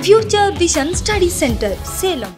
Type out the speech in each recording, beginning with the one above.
Future Vision Study Center, Salem.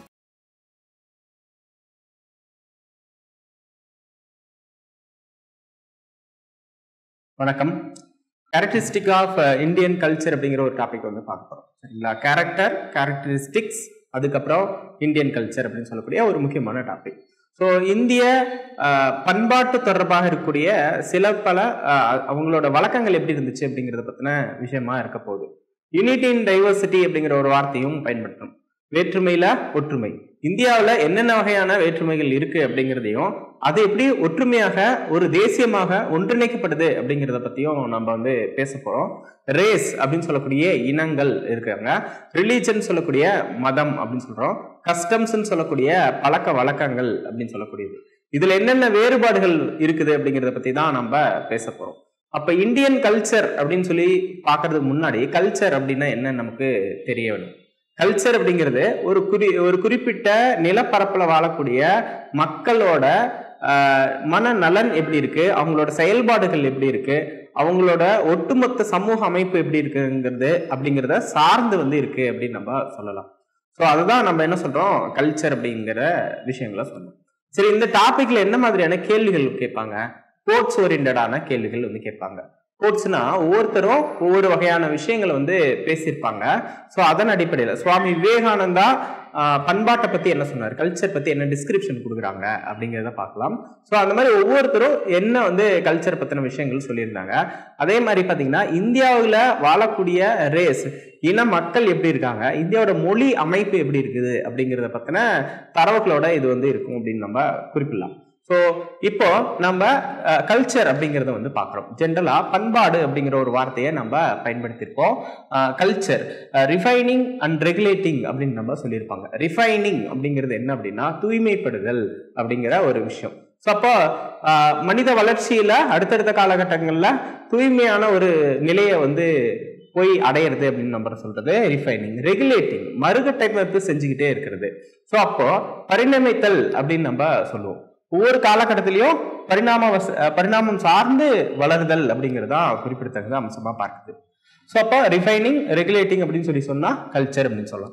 வணக்கம் characteristic of Indian culture அப்படிங்கிற ஒரு டாபிக் வந்து பார்க்க போகிறோம் சரிங்களா கேரக்டர் கேரக்டரிஸ்டிக்ஸ் அதுக்கப்புறம் இந்தியன் கல்ச்சர் அப்படின்னு சொல்லக்கூடிய ஒரு முக்கியமான டாபிக் ஸோ இந்திய அஹ், பண்பாட்டு தொடர்பாக இருக்கக்கூடிய சில பல அஹ், அவங்களோட வழக்கங்கள் எப்படி இருந்துச்சு அப்படிங்கிறத பற்றின விஷயமா இருக்க போகுது யூனிட்டி இன் டைவர்சிட்டி அப்படிங்கிற ஒரு வார்த்தையும் பயன்படுத்தணும் வேற்றுமையில ஒற்றுமை இந்தியாவில் என்னென்ன வகையான வேற்றுமைகள் இருக்கு அப்படிங்கிறதையும் அது எப்படி ஒற்றுமையாக ஒரு தேசியமாக ஒன்றிணைக்கப்படுது அப்படிங்கிறத பத்தியும் நம்ம வந்து பேச போறோம் ரேஸ் அப்படின்னு சொல்லக்கூடிய இனங்கள் இருக்காங்க ரிலீஜன் சொல்லக்கூடிய மதம் அப்படின்னு சொல்றோம் கஸ்டம்ஸ்ன்னு சொல்லக்கூடிய பழக்க வழக்கங்கள் அப்படின்னு சொல்லக்கூடியது இதுல என்னென்ன வேறுபாடுகள் இருக்குது அப்படிங்கிறத பத்தி தான் நம்ம பேச போறோம் அப்ப இந்தியன் கல்ச்சர் அப்படின்னு சொல்லி பார்க்கறதுக்கு முன்னாடி கல்ச்சர் அப்படின்னா என்ன நமக்கு தெரிய வேணும் கல்ச்சர் அப்படிங்கிறது ஒரு குறி ஒரு குறிப்பிட்ட நிலப்பரப்புல வாழக்கூடிய மக்களோட ஆஹ், மனநலன் எப்படி இருக்கு அவங்களோட செயல்பாடுகள் எப்படி இருக்கு அவங்களோட ஒட்டுமொத்த சமூக அமைப்பு எப்படி இருக்குங்கிறது அப்படிங்கிறத சார்ந்து வந்து இருக்கு அப்படின்னு நம்ம சொல்லலாம் ஸோ அதுதான் நம்ம என்ன சொல்றோம் கல்ச்சர் அப்படிங்கிற விஷயங்களை சொல்றோம் சரி இந்த டாபிக்ல என்ன மாதிரியான கேள்விகள் கேட்பாங்க கோட்ஸ் ஓரியன்டான கேள்விகள் வந்து கேட்பாங்க கோட்ஸ்னா ஒவ்வொருத்தரும் ஒவ்வொரு வகையான விஷயங்களை வந்து பேசியிருப்பாங்க ஸோ அதன் அடிப்படையில் சுவாமி விவேகானந்தா ஆஹ், பண்பாட்டை பத்தி என்ன சொன்னார் கல்ச்சர் பத்தி என்ன டிஸ்கிரிப்ஷன் கொடுக்குறாங்க அப்படிங்கிறத பார்க்கலாம் ஸோ அந்த மாதிரி ஒவ்வொருத்தரும் என்ன வந்து கல்ச்சர் பத்தின விஷயங்கள் சொல்லியிருந்தாங்க அதே மாதிரி பார்த்தீங்கன்னா இந்தியாவில் வாழக்கூடிய ரேஸ் இன மக்கள் எப்படி இருக்காங்க இந்தியாவோட மொழி அமைப்பு எப்படி இருக்குது அப்படிங்கிறத பத்தின தரவுகளோட இது வந்து இருக்கும் அப்படின்னு நம்ம குறிப்பிடலாம் ஸோ இப்போ நம்ம கல்ச்சர் அப்படிங்கிறத வந்து பார்க்குறோம் ஜென்ரலாக பண்பாடு அப்படிங்கிற ஒரு வார்த்தையை நம்ம பயன்படுத்தியிருப்போம் கல்ச்சர் ரிஃபைனிங் அண்ட் ரெகுலேட்டிங் அப்படின்னு நம்ம சொல்லியிருப்பாங்க ரிஃபைனிங் அப்படிங்கிறது என்ன அப்படின்னா தூய்மைப்படுதல் அப்படிங்கிற ஒரு விஷயம் ஸோ அப்போ ஆஹ், மனித வளர்ச்சியில் அடுத்தடுத்த காலகட்டங்களில் தூய்மையான ஒரு நிலையை வந்து போய் அடையிறது அப்படின்னு நம்ம சொல்றது ரிஃபைனிங் ரெகுலேட்டிங் மறுகட்டமைப்பு செஞ்சுக்கிட்டே இருக்கிறது ஸோ அப்போ பரிணமித்தல் அப்படின்னு நம்ம சொல்லுவோம் ஒவ்வொரு காலகட்டத்திலையும் பரிணாம வச- அஹ் பரிணாமம் சார்ந்து வளருதல் அப்படிங்கிறது தான் குறிப்பிடத்தகுந்த அம்சமா பார்க்குது ஸோ அப்போ ரிஃபைனிங் ரெகுலேட்டிங் அப்படின்னு சொல்லி சொன்னா கல்ச்சர் அப்படின்னு சொல்லலாம்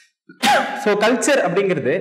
ஸோ கல்ச்சர் அப்படிங்கிறது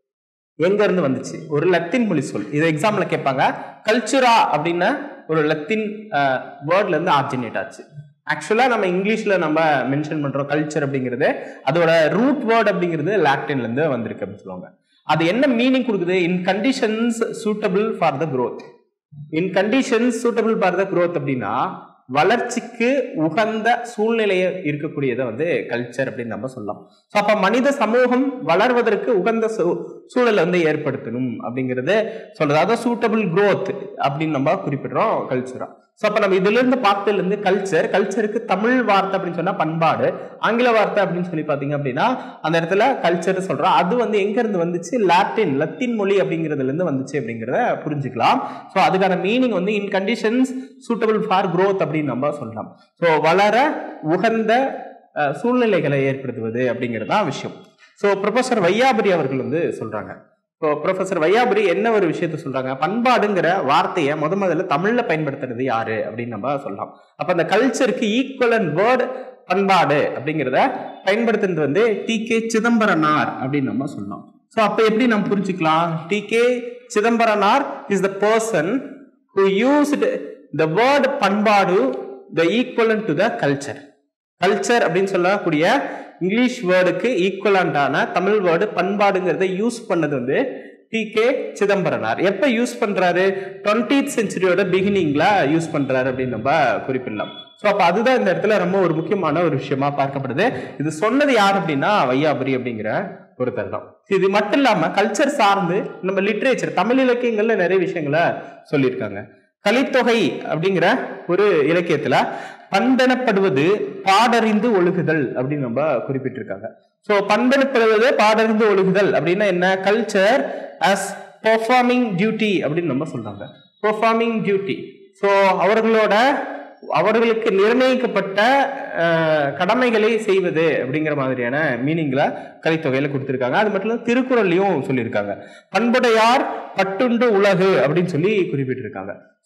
எங்க இருந்து வந்துச்சு ஒரு லத்தீன் மொழி சொல் இது எக்ஸாம்ல கேட்பாங்க கல்ச்சுரா அப்படின்னா ஒரு லத்தீன் வேர்ட்ல இருந்து ஆர்ஜினேட் ஆச்சு ஆக்சுவலா நம்ம இங்கிலீஷ்ல நம்ம மென்ஷன் பண்றோம் கல்ச்சர் அப்படிங்கிறது அதோட ரூட் வேர்ட் அப்படிங்கிறது லாட்டின்ல இருந்து வந்திருக்கு அப்படின்னு சொல்லுவாங்க அது என்ன மீனிங் கொடுக்குது in conditions suitable for the growth in conditions suitable for the growth அப்படின்னா வளர்ச்சிக்கு உகந்த சூழ்நிலையை இருக்கக்கூடியதை வந்து கல்ச்சர் அப்படின்னு நம்ம சொல்லலாம் ஸோ அப்போ மனித சமூகம் வளர்வதற்கு உகந்த சூ- சூழலை வந்து ஏற்படுத்தணும் அப்படிங்கிறது சொல்றது அதான் சூட்டபிள் growth அப்படின்னு நம்ம குறிப்பிடுறோம் கல்ச்சரா ஸோ அப்போ நம்ம இதுல இருந்து பார்த்ததுல இருந்து கல்ச்சர் கல்ச்சருக்கு தமிழ் வார்த்தை அப்படின்னு சொன்னா பண்பாடு ஆங்கில வார்த்தை அப்படின்னு சொல்லி பார்த்தீங்க அப்படின்னா அந்த இடத்துல கல்ச்சர் சொல்றோம் அது வந்து எங்க இருந்து வந்துச்சு லாட்டின் லத்தீன் மொழி அப்படிங்கிறதுல இருந்து வந்துச்சு அப்படிங்கிறத புரிஞ்சுக்கலாம் ஸோ அதுக்கான மீனிங் வந்து in conditions suitable for growth அப்படின்னு நம்ம சொல்லலாம் ஸோ வளர உகந்த அஹ், சூழ்நிலைகளை ஏற்படுத்துவது அப்படிங்கிறது தான் விஷயம் ஸோ ப்ரொஃபசர் வையாபுரி அவர்கள் வந்து சொல்றாங்க இப்போ ப்ரொஃபசர் வையாபுரி என்ன ஒரு விஷயத்த சொல்றாங்க பண்பாடுங்கிற வார்த்தையை முத முதல்ல தமிழ்ல பயன்படுத்துறது யாரு அப்படின்னு நம்ம சொல்லலாம் அப்ப அந்த கல்ச்சருக்கு ஈக்குவலன் வேர்டு பண்பாடு அப்படிங்கிறத பயன்படுத்துறது வந்து டி கே சிதம்பரனார் அப்படின்னு நம்ம சொல்லலாம் ஸோ அப்ப எப்படி நம்ம புரிஞ்சுக்கலாம் T K Chidambaranar is the person who used the word பண்பாடு the equivalent to the culture culture அப்படின்னு சொல்லக்கூடிய இங்கிலீஷ் வேர்டுக்கு ஈக்குவலண்டான தமிழ் வேர்டு பண்பாடுங்கிறத யூஸ் பண்ணது வந்து டி கே சிதம்பரனார் எப்ப யூஸ் பண்றாரு டுவெண்ட்டீத் செஞ்சுரியோட பிகினிங்ல யூஸ் பண்றாரு அப்படின்னு நம்ம குறிப்பிடலாம் ஸோ அப்ப அதுதான் இந்த இடத்துல ரொம்ப ஒரு முக்கியமான ஒரு விஷயமா பார்க்கப்படுது இது சொன்னது யார் அப்படின்னா வையாபுரி அப்படிங்கிற ஒருத்தர் தான் இது மட்டும் இல்லாம கல்ச்சர் சார்ந்து நம்ம லிட்ரேச்சர் தமிழ் இலக்கியங்கள்ல நிறைய விஷயங்களை சொல்லியிருக்காங்க கலித்தொகை அப்படிங்கிற ஒரு இலக்கியத்துல பண்பெனப்படுவது பாடறிந்து ஒழுகுதல் அப்படின்னு நம்ம குறிப்பிட்டிருக்காங்க ஸோ பண்பெனப்படுவது பாடறிந்து ஒழுகுதல் அப்படின்னா என்ன கல்ச்சர் as பெர்ஃபார்மிங் டியூட்டி அப்படின்னு நம்ம சொல்றாங்க பெர்ஃபார்மிங் டியூட்டி ஸோ அவர்களோட அவர்களுக்கு நிர்ணயிக்கப்பட்ட அஹ், கடமைகளை செய்வது அப்படிங்கிற மாதிரியான மீனிங்ல கலித்தொகையில கொடுத்திருக்காங்க அது மட்டும் இல்ல திருக்குறள்லயும் சொல்லியிருக்காங்க பண்புடையார் பட்டுண்டு உலகு அப்படின்னு சொல்லி குறிப்பிட்டிருக்காங்க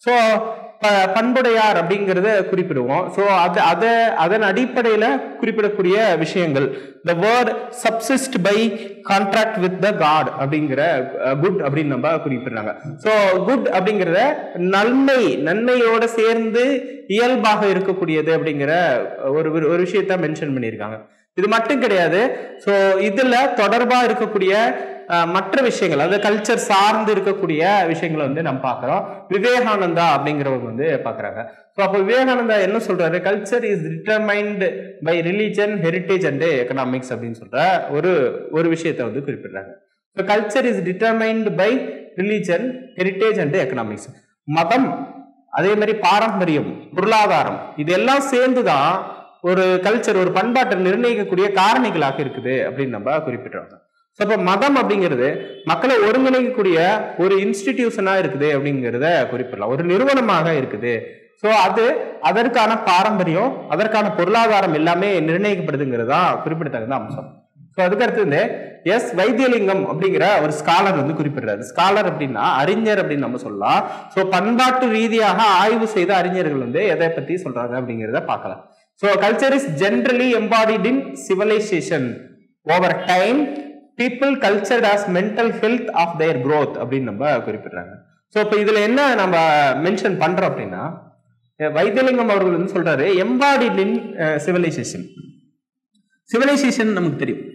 ஸோ பண்புடையார் அப்படிங்கிறத குறிப்பிடுவோம் ஸோ அது அதை அதன் அடிப்படையில் குறிப்பிடக்கூடிய விஷயங்கள் the word subsist by contract with the god அப்படிங்கிற குட் அப்படின்னு நம்ம குறிப்பிடுறாங்க ஸோ குட் அப்படிங்கிறத நன்மை நன்மையோட சேர்ந்து இயல்பாக இருக்கக்கூடியது அப்படிங்கிற ஒரு ஒரு- ஒரு விஷயத்த மென்ஷன் பண்ணியிருக்காங்க இது மட்டும் கிடையாது ஸோ இதுல தொடர்பா இருக்கக்கூடிய அஹ், மற்ற விஷயங்கள் அதாவது கல்ச்சர் சார்ந்து இருக்கக்கூடிய விஷயங்களை வந்து நம்ம பார்க்குறோம் விவேகானந்தா அப்படிங்கிறவங்க வந்து பார்க்குறாங்க ஸோ அப்போ விவேகானந்தா என்ன சொல்றாரு culture is determined by religion heritage and economics அப்படின்னு சொல்ற ஒரு ஒரு விஷயத்தை வந்து குறிப்பிடுறாங்க so culture is determined by religion heritage and economics மதம் அதே மாதிரி பாரம்பரியம் பொருளாதாரம் இதெல்லாம் சேர்ந்து தான் ஒரு கல்ச்சர் ஒரு பண்பாட்டை நிர்ணயிக்கக்கூடிய காரணிகளாக இருக்குது அப்படின்னு நம்ம குறிப்பிடுறோம் ஸோ இப்போ மதம் அப்படிங்கிறது மக்களை ஒருங்கிணைக்கக்கூடிய ஒரு இன்ஸ்டிடியூஷனா இருக்குது அப்படிங்கிறத குறிப்பிடலாம் ஒரு நிறுவனமாக இருக்குது ஸோ அது அதற்கான பாரம்பரியம் அதற்கான பொருளாதாரம் எல்லாமே நிர்ணயிக்கப்படுதுங்கிறது தான் குறிப்பிடத்தகுந்த அம்சம் ஸோ அதுக்கடுத்து வந்து எஸ் வைத்தியலிங்கம் அப்படிங்கிற ஒரு ஸ்காலர் வந்து குறிப்பிடுறாரு ஸ்காலர் அப்படின்னா அறிஞர் அப்படின்னு நம்ம சொல்லலாம் ஸோ பண்பாட்டு ரீதியாக ஆய்வு செய்த அறிஞர்கள் வந்து எதை பத்தி சொல்றாங்க அப்படிங்கிறத பார்க்கலாம் so culture is generally embodied in civilisation over time people cultured as mental health of their growth அப்படின்னு நம்ம குறிப்பிடுறாங்க ஸோ இப்போ இதுல என்ன நம்ம மென்ஷன் பண்றோம் அப்படின்னா அஹ் வைத்தியலிங்கம் அவர்கள் வந்து சொல்றாரு எம்பாடிட் இன் சிவிலைசேஷன் சிவிலைசேஷன் நமக்கு தெரியும்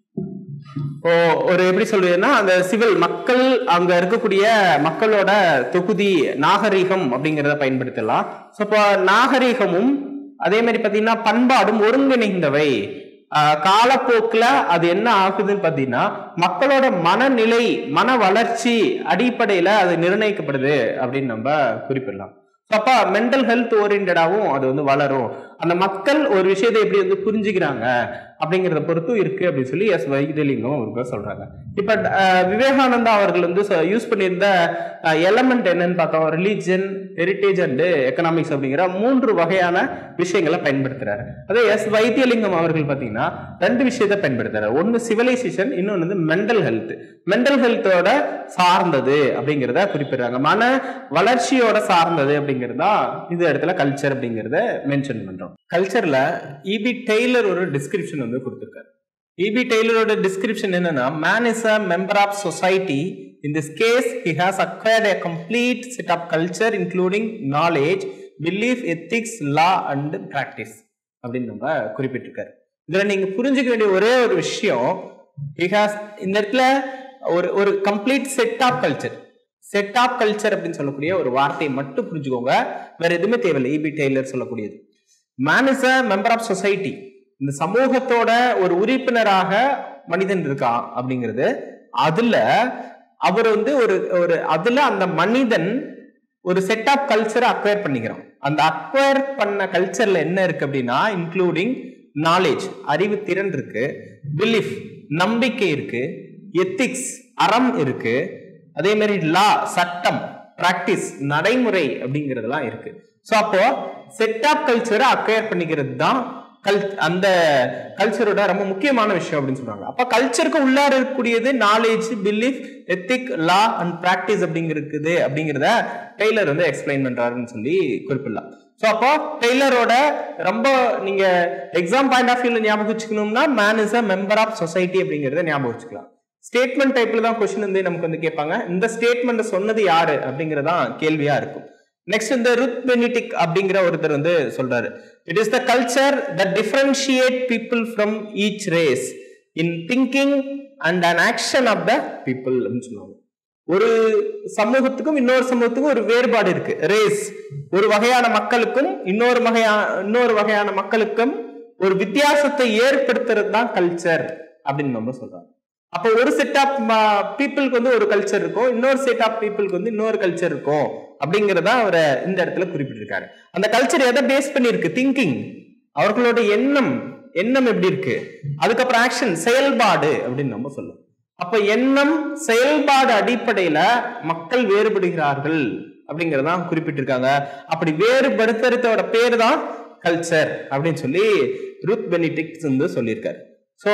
ஓ ஒரு எப்படி சொல்றதுன்னா அந்த சிவில் மக்கள் அங்க இருக்கக்கூடிய மக்களோட தொகுதி நாகரிகம் அப்படிங்கிறத பயன்படுத்தலாம் ஸோ இப்போ நாகரிகமும் அதே மாதிரி பார்த்தீங்கன்னா பண்பாடும் ஒருங்கிணைந்தவை ஆஹ் காலப்போக்குல அது என்ன ஆகுதுன்னு பார்த்தீங்கன்னா மக்களோட மனநிலை மன வளர்ச்சி அடிப்படையில அது நிர்ணயிக்கப்படுது அப்படின்னு நம்ம குறிப்பிடலாம் So, அப்ப மென்டல் ஹெல்த் ஓரியன்டாவும் அது வந்து வளரும் அந்த மக்கள் ஒரு விஷயத்தை எப்படி வந்து புரிஞ்சுக்கிறாங்க அப்படிங்கிறத பொறுத்தும் இருக்கு அப்படின்னு சொல்லி எஸ் வைத்தியலிங்கம் அவர்கள் சொல்றாங்க இப்ப அஹ், விவேகானந்தா அவர்கள் வந்து யூஸ் பண்ணியிருந்த எலமெண்ட் என்னன்னு பார்த்தோம் ரிலீஜன் ஹெரிட்டேஜ் அண்ட் எக்கனாமிக்ஸ் அப்படிங்கிற மூன்று வகையான விஷயங்களை பயன்படுத்துறாரு அதே எஸ் வைத்தியலிங்கம் அவர்கள் பார்த்தீங்கன்னா ரெண்டு விஷயத்தை பயன்படுத்துறாரு ஒன்னு சிவிலைசேஷன் இன்னொன்னு வந்து மென்டல் ஹெல்த் மென்டல் ஹெல்த்தோட சார்ந்தது அப்படிங்கிறத குறிப்பிடுறாங்க மன வளர்ச்சியோட சார்ந்தது அப்படிங்கிறதா இந்த இடத்துல கல்ச்சர் அப்படிங்கிறத மென்ஷன் பண்றோம் கல்ச்சர்ல இபி டெய்லர் ஒரு டிஸ்கிரிப்ஷன் வந்து கொடுத்திருக்காரு இபி டெய்லரோட டிஸ்கிரிப்ஷன் என்னன்னா man is a member of society in this case he has acquired a complete set of culture including knowledge belief ethics law and practice அப்படின்னு நம்ம குறிப்பிட்டிருக்காரு இதுல நீங்க புரிஞ்சுக்க வேண்டிய ஒரே ஒரு விஷயம் he has இந்த இடத்துல ஒரு ஒரு complete set of culture set of culture அப்படின்னு சொல்லக்கூடிய ஒரு வார்த்தையை மட்டும் புரிஞ்சுக்கோங்க வேற எதுவுமே தேவையில்லை இபி டெய்லர் சொல்லக்கூடியது man is a member of society இந்த சமூகத்தோட ஒரு உறுப்பினராக மனிதன் இருக்கான் அப்படிங்கிறது அதுல அவர் வந்து ஒரு ஒரு அதுல அந்த மனிதன் ஒரு செட் ஆஃப் கல்ச்சரை அக்வயர் பண்ணிக்கிறான் அந்த அக்வயர் பண்ண கல்ச்சர்ல என்ன இருக்கு அப்படின்னா இன்க்ளூடிங் நாலேஜ் அறிவு திறன் இருக்கு பிலீஃப் நம்பிக்கை இருக்கு எத்திக்ஸ் அறம் இருக்கு அதே மாதிரி லா சட்டம் பிராக்டிஸ் நடைமுறை அப்படிங்கிறதெல்லாம் இருக்கு ஸோ அப்போ செட் ஆஃப் கல்ச்சரை அக்வயர் பண்ணிக்கிறது தான் கல் அந்த கல்ச்சரோட ரொம்ப முக்கியமான விஷயம் அப்படின்னு சொல்றாங்க அப்ப கல்ச்சருக்கு உள்ளார இருக்கக்கூடியது knowledge belief ethic law and practice அப்படிங்கிறது அப்படிங்கிறத டெய்லர் வந்து எக்ஸ்பிளைன் பண்றாருன்னு சொல்லி குறிப்பிடலாம் ஸோ அப்போ டெய்லரோட ரொம்ப நீங்க எக்ஸாம் பாயிண்ட் ஆஃப் வியூல ஞாபகம் வச்சுக்கணும்னா man is a member of society அப்படிங்கிறத ஞாபகம் வச்சுக்கலாம் ஸ்டேட்மெண்ட் டைப்ல தான் கொஸ்டின் வந்து நமக்கு வந்து கேட்பாங்க இந்த ஸ்டேட்மெண்ட் சொன்னது யாரு அப்படிங்கறதான் கேள்வியா இருக்கும் நெக்ஸ்ட் இந்த ருத் பெனிடிக் அப்படிங்கிற ஒருத்தர் வந்து சொல்றாரு it is the culture the differentiate people from each race in thinking and an action of the people அப்படின்னு சொல்லுவாங்க ஒரு சமூகத்துக்கும் இன்னொரு சமூகத்துக்கும் ஒரு வேறுபாடு இருக்கு ரேஸ் ஒரு வகையான மக்களுக்கும் இன்னொரு வகையான இன்னொரு வகையான மக்களுக்கும் ஒரு வித்தியாசத்தை ஏற்படுத்துறது தான் கல்ச்சர் அப்படின்னு நம்ம சொல்றாங்க அப்போ ஒரு செட் ஆஃப் பீப்புளுக்கு வந்து ஒரு கல்ச்சர் இருக்கும் இன்னொரு செட் ஆஃப் பீப்புளுக்கு வந்து இன்னொரு கல்ச்சர் இருக்கும் அப்படிங்கறத அவர் இந்த இடத்துல குறிப்பிட்டிருக்காரு அந்த கல்ச்சர் எதை பேஸ் பண்ணிருக்கு திங்கிங் அவர்களோட எண்ணம் எண்ணம் எப்படி இருக்கு அதுக்கப்புறம் ஆக்ஷன் செயல்பாடு அப்படின்னு நம்ம சொல்லுவோம் அப்ப எண்ணம் செயல்பாடு அடிப்படையில மக்கள் வேறுபடுகிறார்கள் அப்படிங்கறதான் குறிப்பிட்டிருக்காங்க அப்படி வேறுபடுத்துறதோட பேர் தான் கல்ச்சர் அப்படின்னு சொல்லி ருத் பெனிடிக்ஸ் வந்து சொல்லியிருக்காரு so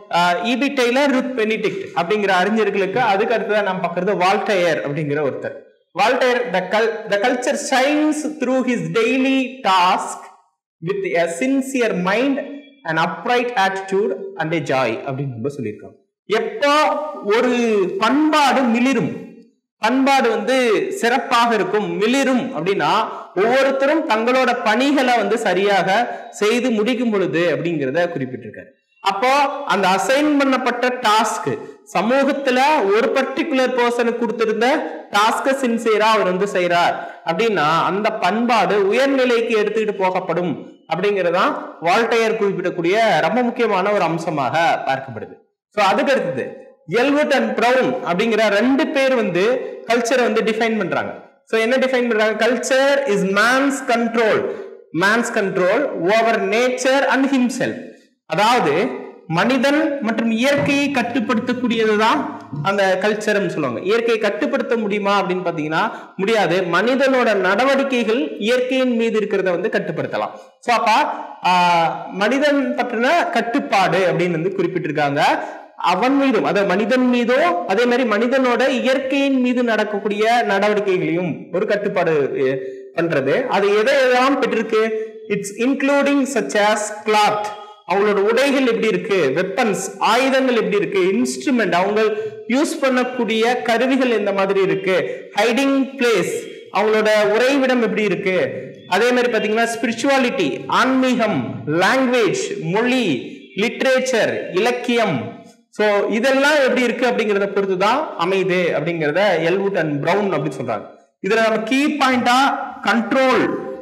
E B Tylor Ruth Benedict அப்படிங்கிற அறிஞர்களுக்கு அதுக்கு அடுத்ததான் நாம் பார்க்கறது வால்டயர் அப்படிங்கிற ஒருத்தர் Voltaire the cul the culture shines through his daily task with a sincere mind and upright attitude and a joy அப்படின்னு நம்ம சொல்லியிருக்காங்க எப்போ ஒரு பண்பாடு மிளிரும் பண்பாடு வந்து சிறப்பாக இருக்கும் மிளிரும் அப்படின்னா ஒவ்வொருத்தரும் தங்களோட பணிகளை வந்து சரியாக செய்து முடிக்கும் பொழுது அப்படிங்கிறத குறிப்பிட்டிருக்காரு அப்போ அந்த அசைன் பண்ணப்பட்ட டாஸ்க் சமூகத்துல ஒரு பர்டிகுலர் பர்சனுக்கு கொடுத்திருந்த டாஸ்க சின்சியரா அவர் வந்து செய்யறார் அப்படின்னா அந்த பண்பாடு உயர்நிலைக்கு எடுத்துக்கிட்டு போகப்படும் அப்படிங்கறதுதான் வால்டையர் குறிப்பிடக்கூடிய ரொம்ப முக்கியமான ஒரு அம்சமாக பார்க்கப்படுது சோ அதுக்கு அடுத்தது எல்வர்ட் அண்ட் ப்ரௌன் அப்படிங்கிற ரெண்டு பேர் வந்து கல்ச்சரை வந்து டிஃபைன் பண்றாங்க சோ என்ன டிஃபைன் பண்றாங்க culture is man's control man's control over nature and himself அதாவது மனிதன் மற்றும் இயற்கையை கட்டுப்படுத்தக்கூடியதுதான் அந்த கல்ச்சர்னு சொல்லுவாங்க இயற்கையை கட்டுப்படுத்த முடியுமா அப்படின்னு பாத்தீங்கன்னா முடியாது மனிதனோட நடவடிக்கைகள் இயற்கையின் மீது இருக்கிறத வந்து கட்டுப்படுத்தலாம் சோ அப்ப ஆஹ், மனிதன் பற்றின கட்டுப்பாடு அப்படின்னு வந்து குறிப்பிட்டிருக்காங்க அவன் மீதும் அதாவது மனிதன் மீதோ அதே மாதிரி மனிதனோட இயற்கையின் மீது நடக்கக்கூடிய நடவடிக்கைகளையும் ஒரு கட்டுப்பாடு அஹ், பண்றது அது எதை எதெல்லாம் பெற்றிருக்கு it's including such as cloth அவங்களோட உடைகள் எப்படி இருக்கு வெப்பன்ஸ் ஆயுதங்கள் எப்படி இருக்கு இன்ஸ்ட்ருமெண்ட் அவங்க யூஸ் பண்ணக்கூடிய கருவிகள் எந்த மாதிரி இருக்கு ஹைடிங் பிளேஸ் அவங்களோட உறைவிடம் எப்படி இருக்கு அதே மாதிரி பாத்தீங்கன்னா ஸ்பிரிச்சுவாலிட்டி ஆன்மீகம் லாங்குவேஜ் மொழி லிட்ரேச்சர் இலக்கியம் சோ இதெல்லாம் எப்படி இருக்கு அப்படிங்கறத பொறுத்து தான் அமையுது அப்படிங்கறத எல்வுட் அண்ட் பிரவுன் அப்படின்னு சொல்றாங்க இதுல நம்ம கீ பாயிண்டா கண்ட்ரோல்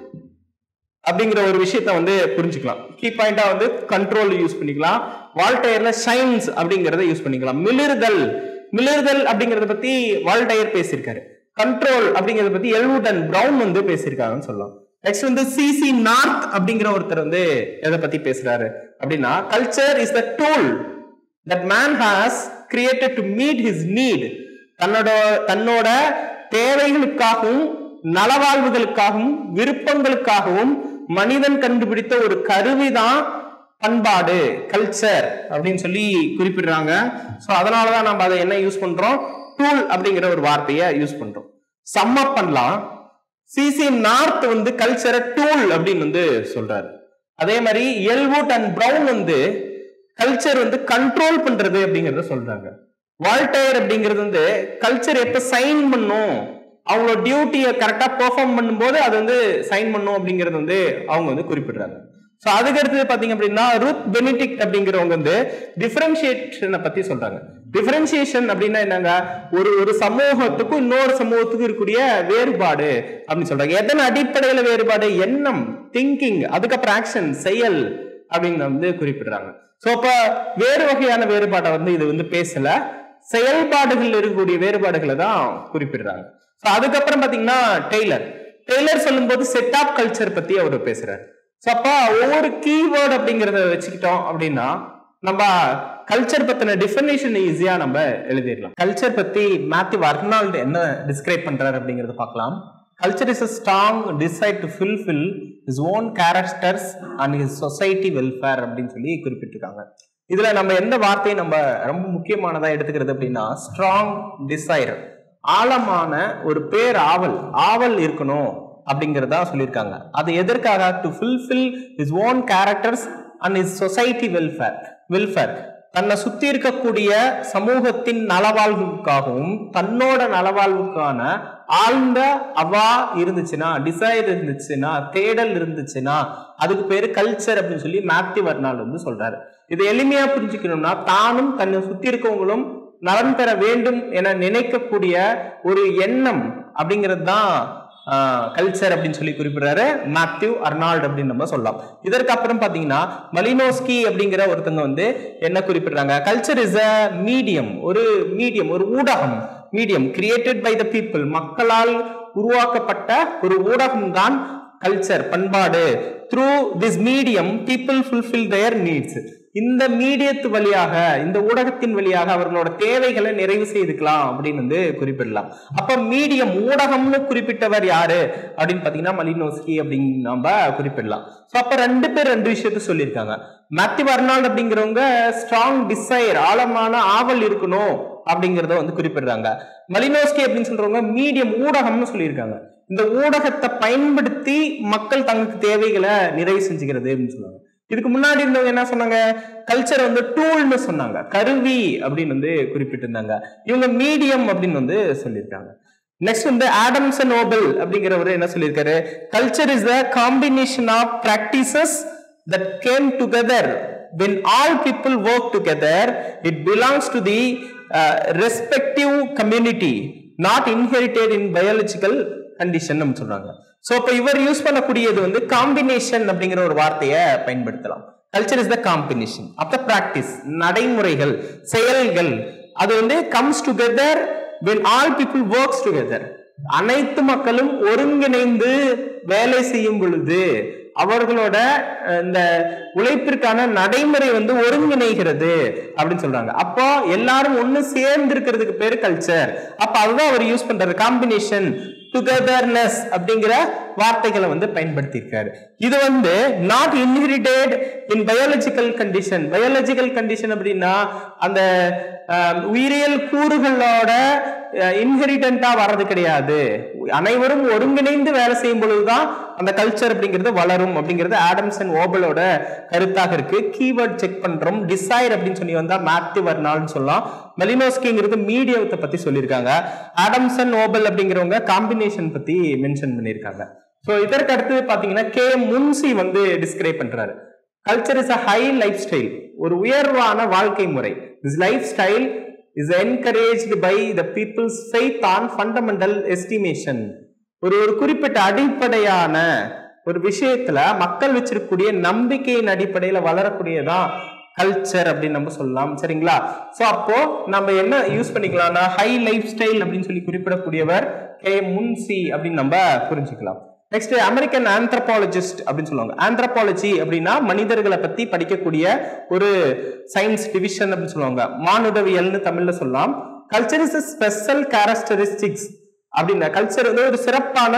அப்படிங்கிற ஒரு விஷயத்த வந்து புரிஞ்சுக்கலாம் கீ பாயிண்டா வந்து கண்ட்ரோல் யூஸ் பண்ணிக்கலாம் வால்டயர்ல ஷைன்ஸ் அப்படிங்கறத யூஸ் பண்ணிக்கலாம் மிளிர்தல் மிளிர்தல் அப்படிங்கறத பத்தி வால்டயர் பேசியிருக்காரு கண்ட்ரோல் அப்படிங்கறத பத்தி எல்வுட் அண்ட் பிரவுன் வந்து பேசியிருக்காங்கன்னு சொல்லலாம் நெக்ஸ்ட் வந்து சிசி நார்த் அப்படிங்கிற ஒருத்தர் வந்து எதை பத்தி பேசுறாரு அப்படின்னா culture is the tool that man has created to meet his need தன்னோட தன்னோட தேவைகளுக்காகவும் நலவாழ்வுகளுக்காகவும் விருப்பங்களுக்காகவும் மனிதன் கண்டுபிடித்த ஒரு கருவிதான் பண்பாடு கல்ச்சர் அப்படின்னு சொல்லி குறிப்பிடுறாங்க ஸோ அதனாலதான் நம்ம அதை என்ன யூஸ் பண்றோம் டூல் அப்படிங்கிற ஒரு வார்த்தையை யூஸ் பண்றோம் சம்மப் பண்ணலாம் சிசி நார்த் வந்து கல்ச்சரை டூல் அப்படின்னு வந்து சொல்றாரு அதே மாதிரி எல்வுட் அண்ட் பிரவுன் வந்து கல்ச்சர் வந்து கண்ட்ரோல் பண்றது அப்படிங்கறத சொல்றாங்க வால்டயர் அப்படிங்கிறது வந்து கல்ச்சர் எப்ப சைன் பண்ணும் அவங்களோட டியூட்டியை கரெக்டா பெர்ஃபார்ம் பண்ணும்போது அது வந்து சைன் பண்ணும் அப்படிங்கறது வந்து அவங்க வந்து குறிப்பிடுறாங்க ஸோ அதுக்கு அடுத்தது பாத்தீங்க அப்படின்னா ருத் பெனிடிக்ட் அப்படிங்கிறவங்க வந்து டிஃபரன்ஷியேஷனை பத்தி சொல்றாங்க டிஃபரன்ஷியேஷன் அப்படின்னா என்னங்க ஒரு ஒரு சமூகத்துக்கும் இன்னொரு சமூகத்துக்கும் இருக்கக்கூடிய வேறுபாடு அப்படின்னு சொல்றாங்க எதன் அடிப்படையில வேறுபாடு எண்ணம் திங்கிங் அதுக்கப்புறம் ஆக்ஷன் செயல் அப்படின்னு வந்து குறிப்பிடுறாங்க ஸோ அப்ப வேறு வகையான வேறுபாட்டை வந்து இது வந்து பேசல செயல்பாடுகள் இருக்கக்கூடிய வேறுபாடுகளை தான் குறிப்பிடுறாங்க ஸோ அதுக்கப்புறம் பாத்தீங்கன்னா டெய்லர் டெய்லர் சொல்லும்போது செட் ஆஃப் கல்ச்சர் பத்தி அவர் பேசுறாரு ஸோ அப்ப ஒவ்வொரு கீவேர்டு அப்படிங்கிறத வச்சுக்கிட்டோம் அப்படின்னா நம்ம கல்ச்சர் பத்தின டெஃபினேஷன் ஈஸியா நம்ம எழுதிடலாம் கல்ச்சர் பத்தி மேத்யூ அர்னால்டு என்ன டிஸ்கிரைப் பண்றாரு அப்படிங்கறத பார்க்கலாம் culture is a strong decide to fulfill his own characters and his society welfare அப்படின்னு சொல்லி குறிப்பிட்டிருக்காங்க இதுல நம்ம எந்த வார்த்தையை நம்ம ரொம்ப முக்கியமானதா எடுத்துக்கிறது அப்படின்னா ஸ்ட்ராங் டிசைர் ஆழமான ஒரு பேர் ஆவல் ஆவல் இருக்கணும் அப்படிங்கறதா சொல்லியிருக்காங்க அது எதற்காக to fulfill his own characters and his society welfare welfare தன்னை சுத்தி இருக்கக்கூடிய சமூகத்தின் நலவாழ்வுக்காகவும் தன்னோட நலவாழ்வுக்கான ஆழ்ந்த அவா இருந்துச்சுன்னா டிசைர் இருந்துச்சுன்னா தேடல் இருந்துச்சுன்னா அதுக்கு பேரு கல்ச்சர் அப்படின்னு சொல்லி மேத்யூ வர்னால் வந்து சொல்றாரு இதை எளிமையா புரிஞ்சுக்கணும்னா தானும் தன்னை சுத்தி இருக்கவங்களும் நலன் பெற வேண்டும் என நினைக்கக்கூடிய ஒரு எண்ணம் அப்படிங்கிறது தான் கல்ச்சர் அப்படின்னு சொல்லி குறிப்பிடுறாரு மேத்யூ அர்னால்ட் அப்படின்னு நம்ம சொல்லலாம் இதற்கு அப்புறம் பாத்தீங்கன்னா மலினோஸ்கி அப்படிங்கிற ஒருத்தங்க வந்து என்ன குறிப்பிடுறாங்க கல்ச்சர் இஸ் அ மீடியம் ஒரு மீடியம் ஒரு ஊடகம் medium created by the people மக்களால் உருவாக்கப்பட்ட ஒரு ஊடகம் தான் கல்ச்சர் பண்பாடு through this medium people fulfil their needs இந்த மீடியத்து வழியாக இந்த ஊடகத்தின் வழியாக அவர்களோட தேவைகளை நிறைவு செய்துக்கலாம் அப்படின்னு வந்து குறிப்பிடலாம் அப்ப மீடியம் ஊடகம்னு குறிப்பிட்டவர் யாரு அப்படின்னு பாத்தீங்கன்னா மலினோஸ்கி அப்படின்னு நம்ம குறிப்பிடலாம் ஸோ அப்ப ரெண்டு பேர் ரெண்டு விஷயத்த சொல்லியிருக்காங்க மேத்யூ அர்னால்ட் அப்படிங்கிறவங்க ஸ்ட்ராங் டிசைர் ஆழமான ஆவல் இருக்கணும் அப்படிங்கறத வந்து குறிப்பிடுறாங்க மலினோஸ்கி அப்படின்னு சொல்றவங்க மீடியம் ஊடகம்னு சொல்லியிருக்காங்க இந்த ஊடகத்தை பயன்படுத்தி மக்கள் தங்களுக்கு தேவைகளை நிறைவு செஞ்சுக்கிறது அப்படின்னு சொல்லுவாங்க இதுக்கு முன்னாடி இருந்தவங்க என்ன சொன்னாங்க கல்ச்சர் வந்து டூல்னு சொன்னாங்க கருவி அப்படின்னு வந்து குறிப்பிட்டிருந்தாங்க இவங்க மீடியம் அப்படின்னு வந்து சொல்லியிருக்காங்க நெக்ஸ்ட் வந்து ஆடம்ஸ் நோபல் அப்படிங்கிறவர் என்ன சொல்லியிருக்காரு culture is the combination of practices that came together when all people work together it belongs to the uh, respective community not inherited in biological condition னு சொல்றாங்க சோ இப்ப இவர் யூஸ் பண்ணக்கூடியது வந்து காம்பினேஷன் அப்படிங்கிற ஒரு வார்த்தையை பயன்படுத்தலாம் culture is the combination of the practice நடைமுறைகள் செயல்கள் அது வந்து comes together when all people works together அனைத்து மக்களும் ஒருங்கிணைந்து வேலை செய்யும் பொழுது அவர்களோட அஹ், இந்த உழைப்பிற்கான நடைமுறை வந்து ஒருங்கிணைகிறது அப்படின்னு சொல்றாங்க அப்போ எல்லாரும் ஒண்ணு சேர்ந்து இருக்கிறதுக்கு பேரு கல்ச்சர் அப்ப அதுதான் அவர் யூஸ் பண்றாரு காம்பினேஷன் டுகெதர்னஸ் அப்படிங்கிற வார்த்தைகளை வந்து பயன்படுத்தியிருக்காரு இது வந்து not inherited in biological condition biological condition அப்படின்னா அந்த அஹ், உயிரியல் கூறுகளோட இன்ஹெரிட்டண்டா வர்றது கிடையாது அனைவரும் ஒருங்கிணைந்து வேலை செய்யும் பொழுதுதான் அந்த கல்ச்சர் அப்படிங்கிறது வளரும் அப்படிங்கிறது ஆடம்ஸ் அண்ட் ஓபலோட கருத்தாக இருக்கு கீவேர்ட் செக் பண்றோம் டிசைர் அப்படின்னு சொல்லி வந்தா மேத்யூ வர்னால்னு சொல்லலாம் மெலினோஸ்கிங்கிறது மீடியத்தை பத்தி சொல்லியிருக்காங்க ஆடம்ஸ் அண்ட் ஓபல் அப்படிங்கிறவங்க காம்பினேஷன் பத்தி மென்ஷன் பண்ணியிருக்காங்க ஸோ இதற்கு அடுத்து பாத்தீங்கன்னா கே முன்சி வந்து டிஸ்கிரைப் பண்றாரு culture is a high life style ஒரு உயர்வான வாழ்க்கை முறை this life style is encouraged by the people's faith on fundamental estimation ஒரு ஒரு குறிப்பிட்ட அடிப்படையான ஒரு விஷயத்துல மக்கள் வச்சிருக்கக்கூடிய நம்பிக்கையின் அடிப்படையில வளரக்கூடியதான் கல்ச்சர் அப்படின்னு நம்ம சொல்லலாம் சரிங்களா சோ அப்போ நம்ம என்ன யூஸ் பண்ணிக்கலாம்னா ஹை லைஃப் ஸ்டைல் அப்படின்னு சொல்லி குறிப்பிடக்கூடியவர் கே முன்சி அப்படின்னு நம்ம புரிஞ்சுக்கலாம் நெக்ஸ்ட் அமெரிக்கன் ஆந்த்ரபாலஜிஸ்ட் அப்படின்னு சொல்லுவாங்க ஆந்த்ரபாலஜி அப்படின்னா மனிதர்களை பத்தி படிக்கக்கூடிய ஒரு சயின்ஸ் டிவிஷன் அப்படின்னு சொல்லுவாங்க மானுடவியல்னு தமிழ்ல சொல்லலாம் கல்ச்சர் இஸ் ஸ்பெஷல் கேரக்டரிஸ்டிக்ஸ் அப்படின்னா கல்ச்சர் வந்து ஒரு சிறப்பான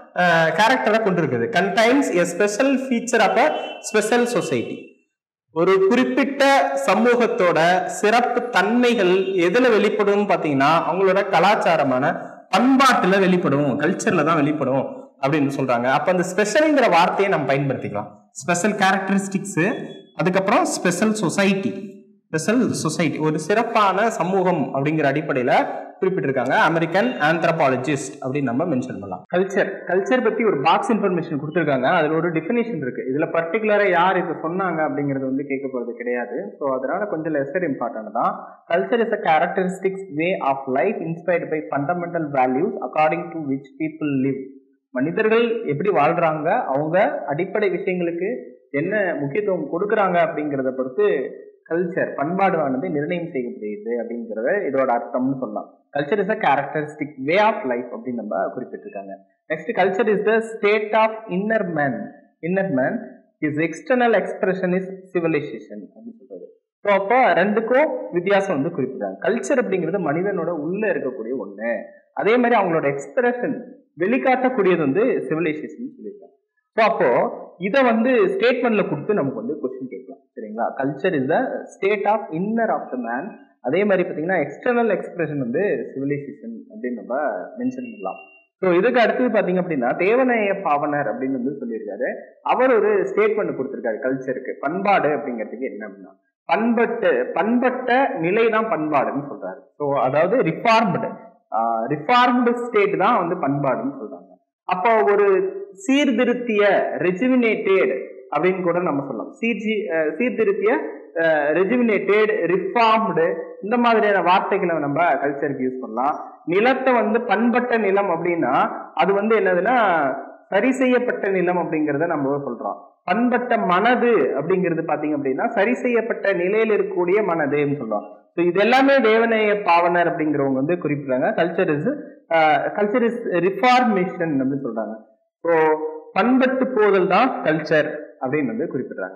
கேரக்டரை கொண்டிருக்குது contains a special feature of a special society ஒரு குறிப்பிட்ட சமூகத்தோட சிறப்பு தன்மைகள் எதுல வெளிப்படும் பாத்தீங்கன்னா அவங்களோட கலாச்சாரமான பண்பாட்டுல வெளிப்படும் கல்ச்சர்ல தான் வெளிப்படும் அப்படின்னு சொல்றாங்க அப்ப அந்த ஸ்பெஷல்ங்கிற வார்த்தையை நம்ம பயன்படுத்திக்கலாம் ஸ்பெஷல் கேரக்டரிஸ்டிக்ஸ் அதுக்கப்புறம் ஸ்பெஷல் சொசைட்டி ஸ்பெஷல் சொசைட்டி ஒரு சிறப்பான சமூகம் அப்படிங்கிற அடிப்படையில குறிப்பிட்டிருக்காங்க அமெரிக்கன் ஆந்த்ரபாலஜிஸ்ட் அப்படின்னு நம்ம மென்ஷன் பண்ணலாம் கல்ச்சர் கல்ச்சர் பத்தி ஒரு பாக்ஸ் இன்ஃபர்மேஷன் கொடுத்துருக்காங்க அதுல ஒரு டிஃபினேஷன் இருக்கு இதுல பர்டிகுலரா யார் இது சொன்னாங்க அப்படிங்கிறது வந்து கேட்க போறது கிடையாது ஸோ அதனால கொஞ்சம் லெசர் இம்பார்ட்டன்ட் தான் culture is a characteristics way of life inspired by fundamental values according to which people live மனிதர்கள் எப்படி வாழ்றாங்க அவங்க அடிப்படை விஷயங்களுக்கு என்ன முக்கியத்துவம் கொடுக்குறாங்க அப்படிங்கிறத பொறுத்து கல்ச்சர் பண்பாடானது நிர்ணயம் செய்யப்படுகிறது அப்படிங்கிறத இதோட அர்த்தம்னு சொல்லலாம் culture is a characteristic way of life அப்படின்னு நம்ம குறிப்பிட்டிருக்காங்க next culture is the state of inner man inner man is external expression is civilisation அப்படின்னு சொல்றது ஸோ அப்போ ரெண்டுக்கும் வித்தியாசம் வந்து குறிப்பிடுறாங்க கல்ச்சர் அப்படிங்கிறது மனிதனோட உள்ள இருக்கக்கூடிய ஒண்ணு அதே மாதிரி அவங்களோட எக்ஸ்பிரஷன் வெளிக்காட்டக்கூடியது வந்து சிவிலைசேஷன் சொல்லியிருக்காங்க ஸோ அப்போ இதை வந்து ஸ்டேட்மெண்ட்ல கொடுத்து நமக்கு வந்து கொஸ்டின் கேட்கலாம் சரிங்களா culture is the state of inner of the man அதே மாதிரி பார்த்தீங்கன்னா எக்ஸ்டர்னல் எக்ஸ்பிரஷன் வந்து சிவிலைசேஷன் அப்படின்னு நம்ம மென்ஷன் பண்ணலாம் ஸோ இதுக்கு அடுத்தது பார்த்தீங்க அப்படின்னா தேவநேய பாவனர் அப்படின்னு வந்து சொல்லியிருக்காரு அவர் ஒரு ஸ்டேட்மெண்ட் கொடுத்திருக்காரு கல்ச்சருக்கு பண்பாடு அப்படிங்கிறதுக்கு என்ன அப்படின்னா பண்பட்டு பண்பட்ட நிலை தான் பண்பாடுன்னு சொல்றாரு ஸோ அதாவது ரிஃபார்ம்டு ரிஃபார்ம்டு ஸ்டேட் தான் வந்து பண்பாடுன்னு சொல்றாங்க அப்போ ஒரு சீர்திருத்திய ரெஜிமினேட்டட் அப்படின்னு கூட நம்ம சொல்லலாம் சீர்ஜி அஹ் சீர்திருத்திய ரெஜிமினேட்டட் ரிஃபார்ம்டு இந்த மாதிரியான வார்த்தைகளை நம்ம கல்ச்சருக்கு யூஸ் பண்ணலாம் நிலத்தை வந்து பண்பட்ட நிலம் அப்படின்னா அது வந்து என்னதுன்னா சரி செய்யப்பட்ட நிலம் அப்படிங்கிறத நம்ம சொல்றோம் பண்பட்ட மனது அப்படிங்கிறது பாத்தீங்க அப்படின்னா சரி செய்யப்பட்ட நிலையில் இருக்கக்கூடிய மனதுன்னு சொல்றோம் ஸோ இது எல்லாமே தேவநேய பாவனர் அப்படிங்கிறவங்க வந்து குறிப்பிடுறாங்க culture is culture is reformation அப்படின்னு சொல்றாங்க ஸோ பண்பட்டு போதல் தான் கல்ச்சர் அப்படின்னு வந்து குறிப்பிடுறாங்க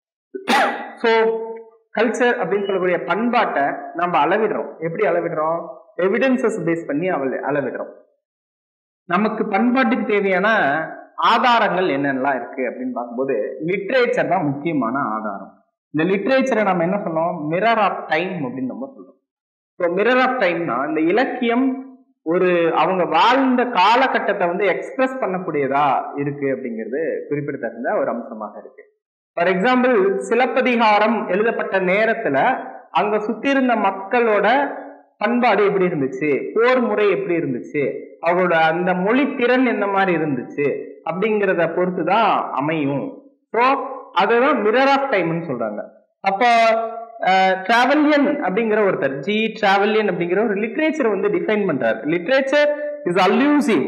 ஸோ கல்ச்சர் அப்படின்னு சொல்லக்கூடிய பண்பாட்டை நம்ம அளவிடுறோம் எப்படி அளவிடுறோம் எவிடன்சஸ் பேஸ் பண்ணி அவள் அளவிடுறோம் நமக்கு பண்பாட்டுக்கு தேவையான ஆதாரங்கள் என்னென்னலாம் இருக்கு அப்படின்னு பார்க்கும்போது லிட்ரேச்சர் தான் முக்கியமான ஆதாரம் இந்த லிட்ரேச்சரை நம்ம என்ன சொன்னோம் மிரர் ஆஃப் டைம் அப்படின்னு நம்ம சொல்றோம் ஸோ மிரர் ஆஃப் டைம்னா இந்த இலக்கியம் ஒரு அவங்க வாழ்ந்த காலகட்டத்தை வந்து எக்ஸ்பிரஸ் பண்ணக்கூடியதா இருக்கு அப்படிங்கிறது குறிப்பிடத்தகுந்த ஒரு அம்சமாக இருக்கு ஃபார் எக்ஸாம்பிள் சிலப்பதிகாரம் எழுதப்பட்ட நேரத்துல அங்க சுத்தி இருந்த மக்களோட பண்பாடு எப்படி இருந்துச்சு போர் முறை எப்படி இருந்துச்சு அவங்களோட அந்த மொழி திறன் என்ன மாதிரி இருந்துச்சு அப்படிங்கிறத பொறுத்து தான் அமையும் ஸோ அதுதான் மிரர் ஆஃப் டைம்னு சொல்றாங்க அப்போ டிராவலியன் அப்படிங்கிற ஒருத்தர் ஜி டிராவலியன் அப்படிங்கிற ஒரு லிட்ரேச்சர் வந்து டிஃபைன் பண்றாரு literature is elusive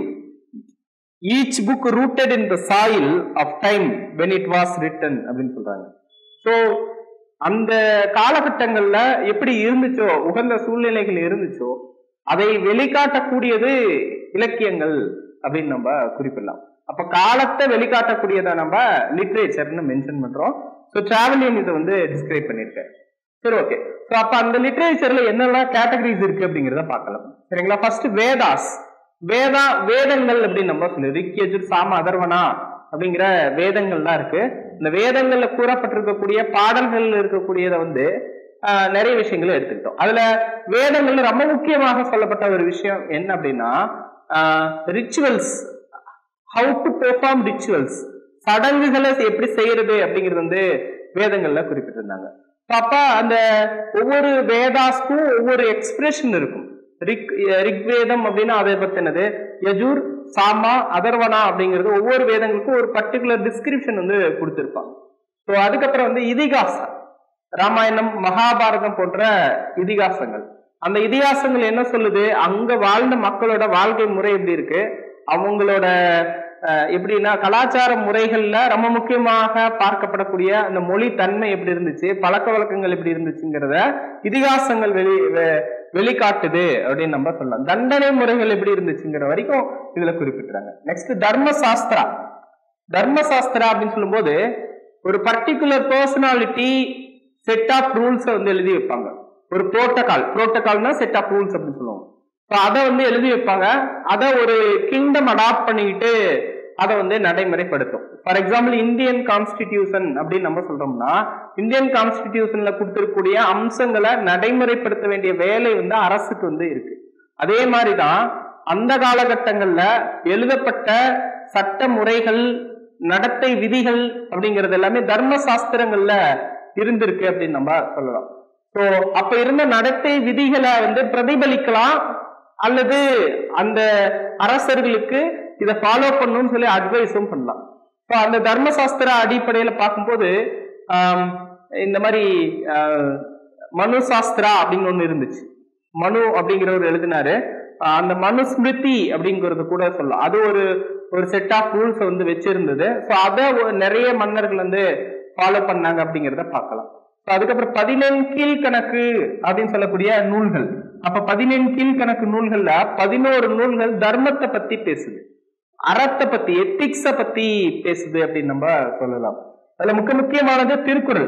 each book rooted in the soil of time when it was written அப்படின்னு சொல்றாங்க ஸோ அந்த காலகட்டங்கள்ல எப்படி இருந்துச்சோ உகந்த சூழ்நிலைகள் இருந்துச்சோ அதை வெளிக்காட்டக்கூடியது இலக்கியங்கள் அப்படின்னு நம்ம குறிப்பிடலாம் அப்ப காலத்தை வெளிக்காட்டக்கூடியதை நம்ம லிட்ரேச்சர்னு மென்ஷன் பண்றோம் ஸோ டிராவலியன் இதை வந்து டிஸ்கிரைப் பண்ணியிருக்காரு சரி ஓகே ஸோ அப்ப அந்த லிட்ரேச்சர்ல என்னெல்லாம் கேட்டகரிஸ் இருக்கு அப்படிங்கிறத பார்க்கலாம் சரிங்களா ஃபர்ஸ்ட் வேதாஸ் வேதா வேதங்கள் அப்படின்னு நம்ம சொல்லுவோம் ரிக்யஜுர் சாம அதர்வனா அப்படிங்கிற வேதங்கள்லாம் இருக்கு இந்த வேதங்கள்ல கூறப்பட்டிருக்கக்கூடிய பாடல்கள்ல இருக்கக்கூடியதை வந்து ஆஹ், நிறைய விஷயங்களை எடுத்துக்கிட்டோம் அதுல வேதங்கள்ல ரொம்ப முக்கியமாக சொல்லப்பட்ட ஒரு விஷயம் என்ன அப்படின்னா rituals how to perform rituals சடங்குகளை எப்படி செய்யறது அப்படிங்கிறது வந்து வேதங்கள்ல குறிப்பிட்டிருந்தாங்க So, அப்ப அந்த ஒவ்வொரு வேதாஸ்க்கும் ஒவ்வொரு எக்ஸ்பிரஷன் இருக்கும் ரிக் ரிக் வேதம் அப்படின்னா அதை பத்தினது யஜூர் சாமா அதர்வனா அப்படிங்கிறது ஒவ்வொரு வேதங்களுக்கும் ஒரு பர்டிகுலர் டிஸ்கிரிப்ஷன் வந்து கொடுத்திருப்பாங்க ஸோ அதுக்கப்புறம் வந்து இதிகாசம் ராமாயணம் மகாபாரதம் போன்ற இதிகாசங்கள் அந்த இதிகாசங்கள் என்ன சொல்லுது அங்க வாழ்ந்த மக்களோட வாழ்க்கை முறை எப்படி இருக்கு அவங்களோட அஹ், எப்படின்னா கலாச்சார முறைகள்ல ரொம்ப முக்கியமாக பார்க்கப்படக்கூடிய அந்த மொழி தன்மை எப்படி இருந்துச்சு பழக்க வழக்கங்கள் எப்படி இருந்துச்சுங்கிறத இதிகாசங்கள் வெளி வெ- வெளிக்காட்டுது அப்படின்னு நம்ம சொல்லலாம் தண்டனை முறைகள் எப்படி இருந்துச்சுங்கிற வரைக்கும் இதுல குறிப்பிட்டுறாங்க நெக்ஸ்ட் தர்ம சாஸ்திரா தர்ம சாஸ்திரா அப்படின்னு சொல்லும்போது ஒரு பர்டிகுலர் பர்சனாலிட்டி செட் ஆஃப் ரூல்ஸை வந்து எழுதி வைப்பாங்க ஒரு புரோட்டோகால் புரோட்டோகால்னா செட் ஆஃப் ரூல்ஸ் அப்படின்னு சொல்லுவாங்க ஸோ அதை வந்து எழுதி வைப்பாங்க அதை ஒரு கிங்டம் அடாப்ட் பண்ணிக்கிட்டு அதை வந்து நடைமுறைப்படுத்தும் ஃபார் எக்ஸாம்பிள் இந்தியன் கான்ஸ்டிடியூஷன் அப்படின்னு நம்ம சொல்றோம்னா இந்தியன் கான்ஸ்டிடியூஷன்ல கொடுத்திருக்கக்கூடிய அம்சங்களை நடைமுறைப்படுத்த வேண்டிய வேலை வந்து அரசுக்கு வந்து இருக்கு அதே மாதிரி தான் அந்த காலகட்டங்கள்ல எழுதப்பட்ட சட்ட முறைகள் நடத்தை விதிகள் அப்படிங்கிறது எல்லாமே தர்ம சாஸ்திரங்கள்ல இருந்திருக்கு அப்படின்னு நம்ம சொல்லலாம் ஸோ அப்ப இருந்த நடத்தை விதிகளை வந்து பிரதிபலிக்கலாம் அல்லது அந்த அரசர்களுக்கு இதை ஃபாலோ பண்ணணும்னு சொல்லி அட்வைஸும் பண்ணலாம் ஸோ அந்த தர்மசாஸ்திர அடிப்படையில பார்க்கும்போது ஆம், இந்த மாதிரி ஆஹ், மனு சாஸ்திரா அப்படின்னு ஒண்ணு இருந்துச்சு மனு அப்படிங்கிறவர் எழுதினாரு ஆஹ், அந்த மனு ஸ்மிருதி அப்படிங்கிறது கூட சொல்லலாம் அது ஒரு ஒரு செட் ஆஃப் ரூல்ஸ் வந்து வச்சிருந்தது ஸோ அதை ஒ- நிறைய மன்னர்கள் வந்து ஃபாலோ பண்ணாங்க அப்படிங்கிறத பார்க்கலாம் So, அதுக்கப்புறம் பதினெண் கீழ்கணக்கு அப்படின்னு சொல்லக்கூடிய நூல்கள் அப்ப பதினெண் கீழ்கணக்கு நூல்கள்ல பதினோரு நூல்கள் தர்மத்தை பத்தி பேசுது அறத்தை பத்தி எத்திக்ஸ பத்தி பேசுது அப்படின்னு நம்ம சொல்லலாம் அதுல முக்கிய முக்கியமானது திருக்குறள்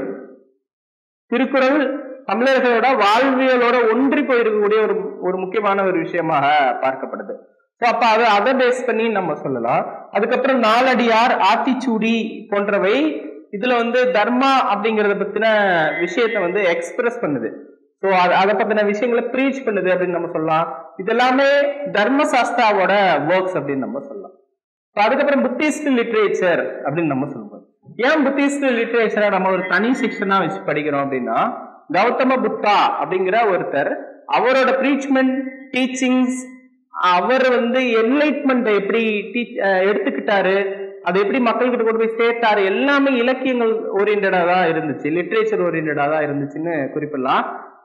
திருக்குறள் தமிழர்களோட வாழ்வியலோட ஒன்றி போயிருக்கக்கூடிய ஒரு ஒரு முக்கியமான ஒரு விஷயமாக பார்க்கப்படுது ஸோ அப்ப அதை அதை பேஸ் பண்ணி நம்ம சொல்லலாம் அதுக்கப்புறம் நாலடியார் ஆத்திச்சூடி போன்றவை இதுல வந்து தர்மா அப்படிங்கறத பத்தின விஷயத்தை வந்து எக்ஸ்பிரஸ் பண்ணுது ஸோ அதை பத்தின விஷயங்களை ப்ரீச் பண்ணுது அப்படின்னு நம்ம சொல்லலாம் இது எல்லாமே தர்ம சாஸ்திராவோட ஒர்க்ஸ் அப்படின்னு நம்ம சொல்லலாம் So, அதுக்கப்புறம் புத்திஸ்ட் லிட்ரேச்சர் அப்படின்னு நம்ம சொல்லுவோம் ஏன் புத்திஸ்ட் லிட்ரேச்சரை நம்ம ஒரு தனி செக்ஷனா வச்சு படிக்கிறோம் அப்படின்னா கௌதம புத்தா அப்படிங்கிற ஒருத்தர் அவரோட ப்ரீச்மெண்ட் டீச்சிங்ஸ் அவர் வந்து என்லைட்மெண்ட் எப்படி டீச் எடுத்துக்கிட்டாரு அதை எப்படி மக்கள்கிட்ட கொண்டு போய் சேர்த்தாரு எல்லாமே இலக்கியங்கள் ஓரியன்டா தான் இருந்துச்சு லிட்ரேச்சர் ஓரியன்டா தான் இருந்துச்சுன்னு குறிப்பிடலாம்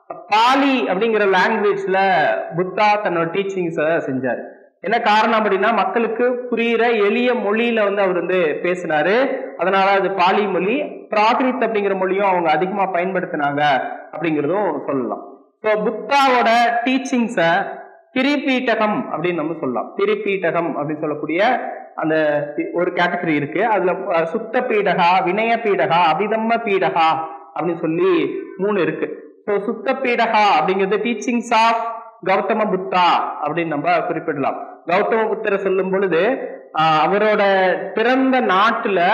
பாலி அப்படிங்கிற லாங்குவேஜ்ல புத்தா தன்னோட டீச்சிங்ஸை செஞ்சாரு என்ன காரணம் அப்படின்னா மக்களுக்கு புரியிற எளிய மொழியில வந்து அவர் வந்து பேசினாரு அதனால அது பாலி மொழி பிராகிருத் அப்படிங்கிற மொழியும் அவங்க அதிகமா பயன்படுத்தினாங்க அப்படிங்கிறதும் சொல்லலாம் ஸோ புத்தாவோட டீச்சிங்ஸை திரிபீட்டகம் அப்படின்னு நம்ம சொல்லலாம் திரிபீட்டகம் அப்படின்னு சொல்லக்கூடிய அந்த ஒரு கேட்டகரி இருக்கு அதுல அஹ், சுத்த பீடகா வினய பீடகா அபிதம்ம பீடகா அப்படின்னு சொல்லி மூணு இருக்கு ஸோ சுத்த பீடகா அப்படிங்கிறது டீச்சிங்ஸ் ஆஃப் கௌதம புத்தா அப்படின்னு நம்ம குறிப்பிடலாம் கௌதம புத்தரை சொல்லும் பொழுது ஆஹ், அவரோட பிறந்த நாட்டுல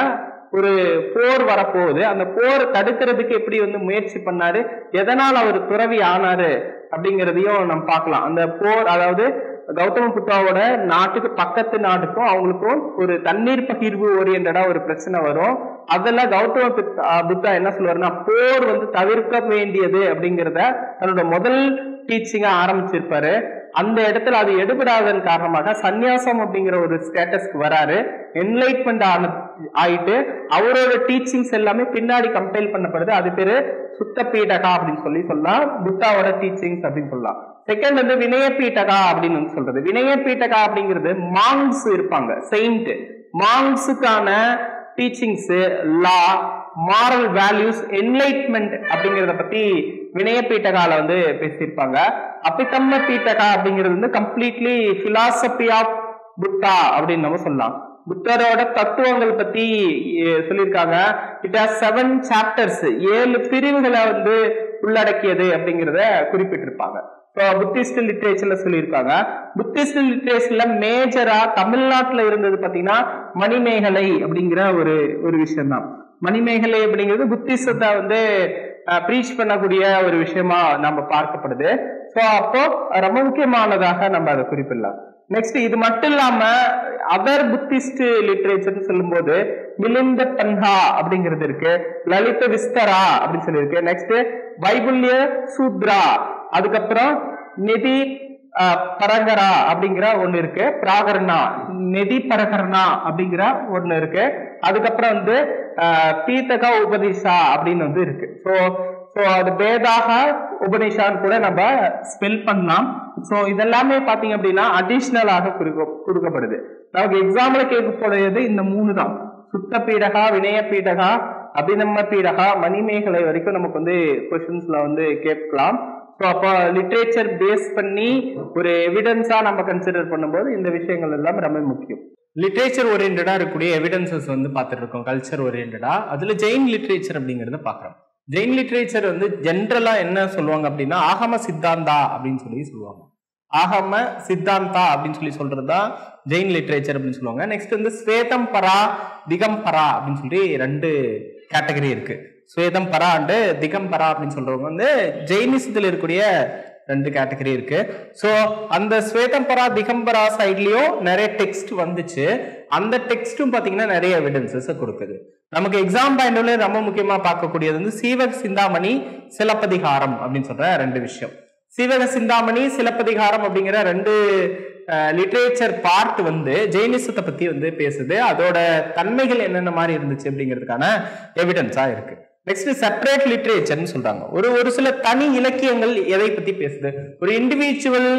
ஒரு போர் வரப்போகுது அந்த போர் தடுக்கிறதுக்கு எப்படி வந்து முயற்சி பண்ணாரு எதனால் அவர் துறவி ஆனாரு அப்படிங்கிறதையும் நம்ம பார்க்கலாம் அந்த போர் அதாவது கௌதம புத்தாவோட நாட்டுக்கு பக்கத்து நாட்டுக்கும் அவங்களுக்கும் ஒரு தண்ணீர் பகிர்வு ஓரியன்டா ஒரு பிரச்சனை வரும் அதெல்லாம் கௌதம புத்தா புத்தா என்ன சொல்லுவாருன்னா போர் வந்து தவிர்க்க வேண்டியது அப்படிங்கிறத தன்னோட முதல் டீச்சிங்கா ஆரம்பிச்சிருப்பாரு அந்த இடத்துல அது எடுபடாதன் காரணமாக சந்நியாசம் அப்படிங்கிற ஒரு ஸ்டேட்டஸ்க்கு வராரு என்லைட்மெண்ட் ஆன ஆயிட்டு அவரோட டீச்சிங்ஸ் எல்லாமே பின்னாடி கம்பைல் பண்ணப்படுது அது பேரு சுத்த பீடகா அப்படின்னு சொல்லி சொல்லலாம் புத்தாவோட டீச்சிங்ஸ் அப்படின்னு சொல்லலாம் செகண்ட் வந்து வினய பீட்டகா அப்படின்னு வந்து சொல்றது வினய பீட்டகா அப்படிங்கிறது மாங்ஸ் இருப்பாங்க செயின்ட் மாங்ஸுக்கான teachings law moral values enlightenment அப்படிங்கிறத பத்தி வினய பீட்டகால வந்து பேசியிருப்பாங்க அபிதம்ம பீட்டகா அப்படிங்கிறது வந்து கம்ப்ளீட்லி பிலாசபி ஆஃப் புத்தா அப்படின்னு நம்ம சொல்லலாம் புத்தரோட தத்துவங்கள் பத்தி எ, சொல்லியிருக்காங்க இட் ஹாஸ் செவன் சாப்டர்ஸ் ஏழு பிரிவுகளை வந்து உள்ளடக்கியது அப்படிங்கிறத குறிப்பிட்டிருப்பாங்க ஸோ புத்திஸ்ட் லிட்ரேச்சர்ல சொல்லியிருக்காங்க புத்திஸ்ட் லிட்ரேச்சர்ல மேஜரா தமிழ்நாட்டுல இருந்தது பாத்தீங்கன்னா மணிமேகலை அப்படிங்கிற ஒரு ஒரு விஷயம் தான் மணிமேகலை அப்படிங்கிறது புத்திசத்தை வந்து ப்ரீச் பண்ணக்கூடிய ஒரு விஷயமா நம்ம பார்க்கப்படுது ஸோ அப்போ ரொம்ப முக்கியமானதாக நம்ம அதை குறிப்பிடலாம் நெக்ஸ்ட் இது மட்டும் இல்லாம அதர் புத்திஸ்ட் லிட்ரேச்சர்னு சொல்லும்போது மிலிந்த பன்ஹா அப்படிங்கிறது இருக்கு லலித விஸ்தரா அப்படின்னு சொல்லியிருக்கு நெக்ஸ்ட் பைபிள்ய சூத்ரா அதுக்கப்புறம் நிதி அஹ், பரகரா அப்படிங்கிற ஒண்ணு இருக்கு பிராகரணா நிதி பரகரணா அப்படிங்கிற ஒண்ணு இருக்கு அதுக்கப்புறம் வந்து அஹ், பீத்தகா உபதேசா அப்படின்னு வந்து இருக்கு ஸோ ஸோ அது பேதாக உபநிஷான்னு கூட நம்ம ஸ்பெல் பண்ணலாம் ஸோ இதெல்லாமே பார்த்தீங்க அப்படின்னா அடிஷ்னலாக கொடுக்க கொடுக்கப்படுது நமக்கு எக்ஸாம்பிள் கேட்கக்கூடியது இந்த மூணு தான் சுத்த பீடகா வினய பீடகா அபிநம்ம பீடகா மணிமேகலை வரைக்கும் நமக்கு வந்து கொஷின்ஸ்ல வந்து கேட்கலாம் ஸோ அப்போ லிட்ரேச்சர் பேஸ் பண்ணி ஒரு எவிடன்ஸா நம்ம கன்சிடர் பண்ணும்போது இந்த விஷயங்கள் எல்லாம் ரொம்ப முக்கியம் லிட்ரேச்சர் ஓரியன்டா இருக்கக்கூடிய எவிடன்சஸ் வந்து பார்த்துட்டு இருக்கோம் கல்ச்சர் ஓரியன்டா அதுல ஜெயின் லிட்ரேச்சர் அப்படிங்கறத பார்க்குறோம் ஜெயின் லிட்ரேச்சர் வந்து ஜென்ரலா என்ன சொல்லுவாங்க அப்படின்னா ஆகம சித்தாந்தா அப்படின்னு சொல்லி சொல்லுவாங்க ஆகம சித்தாந்தா அப்படின்னு சொல்லி சொல்றதுதான் ஜெயின் லிட்ரேச்சர் அப்படின்னு சொல்லுவாங்க நெக்ஸ்ட் வந்து ஸ்வேதம் பரா திகம்பரா அப்படின்னு சொல்லி ரெண்டு கேட்டகரி இருக்கு ஸ்வேதம் பரா அண்டு திகம்பரா அப்படின்னு சொல்றவங்க வந்து ஜெயினிசத்தில் இருக்கக்கூடிய ரெண்டு கேட்டகரி இருக்கு ஸோ அந்த ஸ்வேதம்பரா திகம்பரா சைட்லயும் நிறைய டெக்ஸ்ட் வந்துச்சு அந்த டெக்ஸ்ட்டும் பார்த்தீங்கன்னா நிறைய எவிடன்சஸ் கொடுக்குது நமக்கு எக்ஸாம் பாயிண்ட்ல ரொம்ப முக்கியமா பார்க்கக்கூடியது வந்து சீவக சிந்தாமணி சிலப்பதிகாரம் அப்படின்னு சொல்ற ரெண்டு விஷயம் சீவக சிந்தாமணி சிலப்பதிகாரம் அப்படிங்கிற ரெண்டு லிட்ரேச்சர் பார்ட் வந்து ஜெயினிசத்தை பத்தி வந்து பேசுது அதோட தன்மைகள் என்னென்ன மாதிரி இருந்துச்சு அப்படிங்கிறதுக்கான எவிடன்ஸா இருக்கு நெக்ஸ்ட் செப்பரேட் லிட்ரேச்சர்னு சொல்றாங்க ஒரு ஒரு சில தனி இலக்கியங்கள் எதை பத்தி பேசுது ஒரு இண்டிவிஜுவல்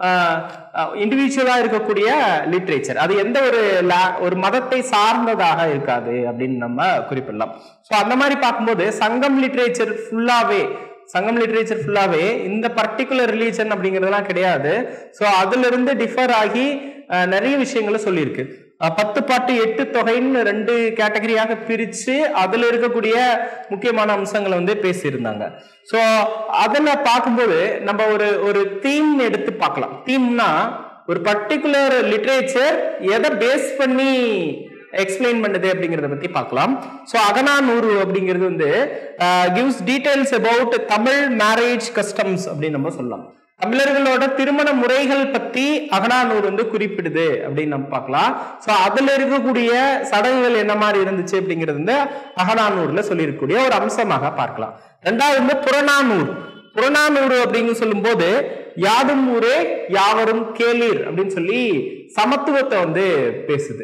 இண்டிவிஜுவலா இருக்கக்கூடிய லிட்ரேச்சர் அது எந்த ஒரு la- ஒரு மதத்தை சார்ந்ததாக இருக்காது அப்படின்னு நம்ம குறிப்பிடலாம் ஸோ அந்த மாதிரி பார்க்கும்போது சங்கம் லிட்ரேச்சர் ஃபுல்லாவே சங்கம் லிட்ரேச்சர் ஃபுல்லாவே இந்த பர்டிகுலர் ரிலீஜன் அப்படிங்கிறதெல்லாம் கிடையாது ஸோ அதுல இருந்து டிஃபர் ஆகி அஹ், நிறைய விஷயங்களை சொல்லியிருக்கு அஹ், பத்து பாட்டு எட்டு தொகைன்னு ரெண்டு கேட்டகரியாக பிரிச்சு அதுல இருக்கக்கூடிய முக்கியமான அம்சங்களை வந்து பேசியிருந்தாங்க ஸோ அதில் பார்க்கும்போது நம்ம ஒரு ஒரு தீம் எடுத்து பார்க்கலாம் தீம்னா ஒரு பர்டிகுலர் லிட்ரேச்சர் எதை பேஸ் பண்ணி எக்ஸ்பிளைன் பண்ணுது அப்படிங்கறத பத்தி பார்க்கலாம் ஸோ அகனானூறு அப்படிங்கிறது வந்து gives details about Tamil marriage customs அப்படின்னு நம்ம சொல்லலாம் தமிழர்களோட திருமண முறைகள் பத்தி அகனானூர் வந்து குறிப்பிடுது அப்படின்னு நம்ம பார்க்கலாம் ஸோ அதுல இருக்கக்கூடிய சடங்குகள் என்ன மாதிரி இருந்துச்சு அப்படிங்கிறது வந்து அகனானூர்ல சொல்லியிருக்கக்கூடிய ஒரு அம்சமாக பார்க்கலாம் ரெண்டாவது வந்து புறநானூர் புறநானூறு அப்படின்னு சொல்லும்போது யாதும் ஊரே யாவரும் கேளீர் அப்படின்னு சொல்லி சமத்துவத்தை வந்து பேசுது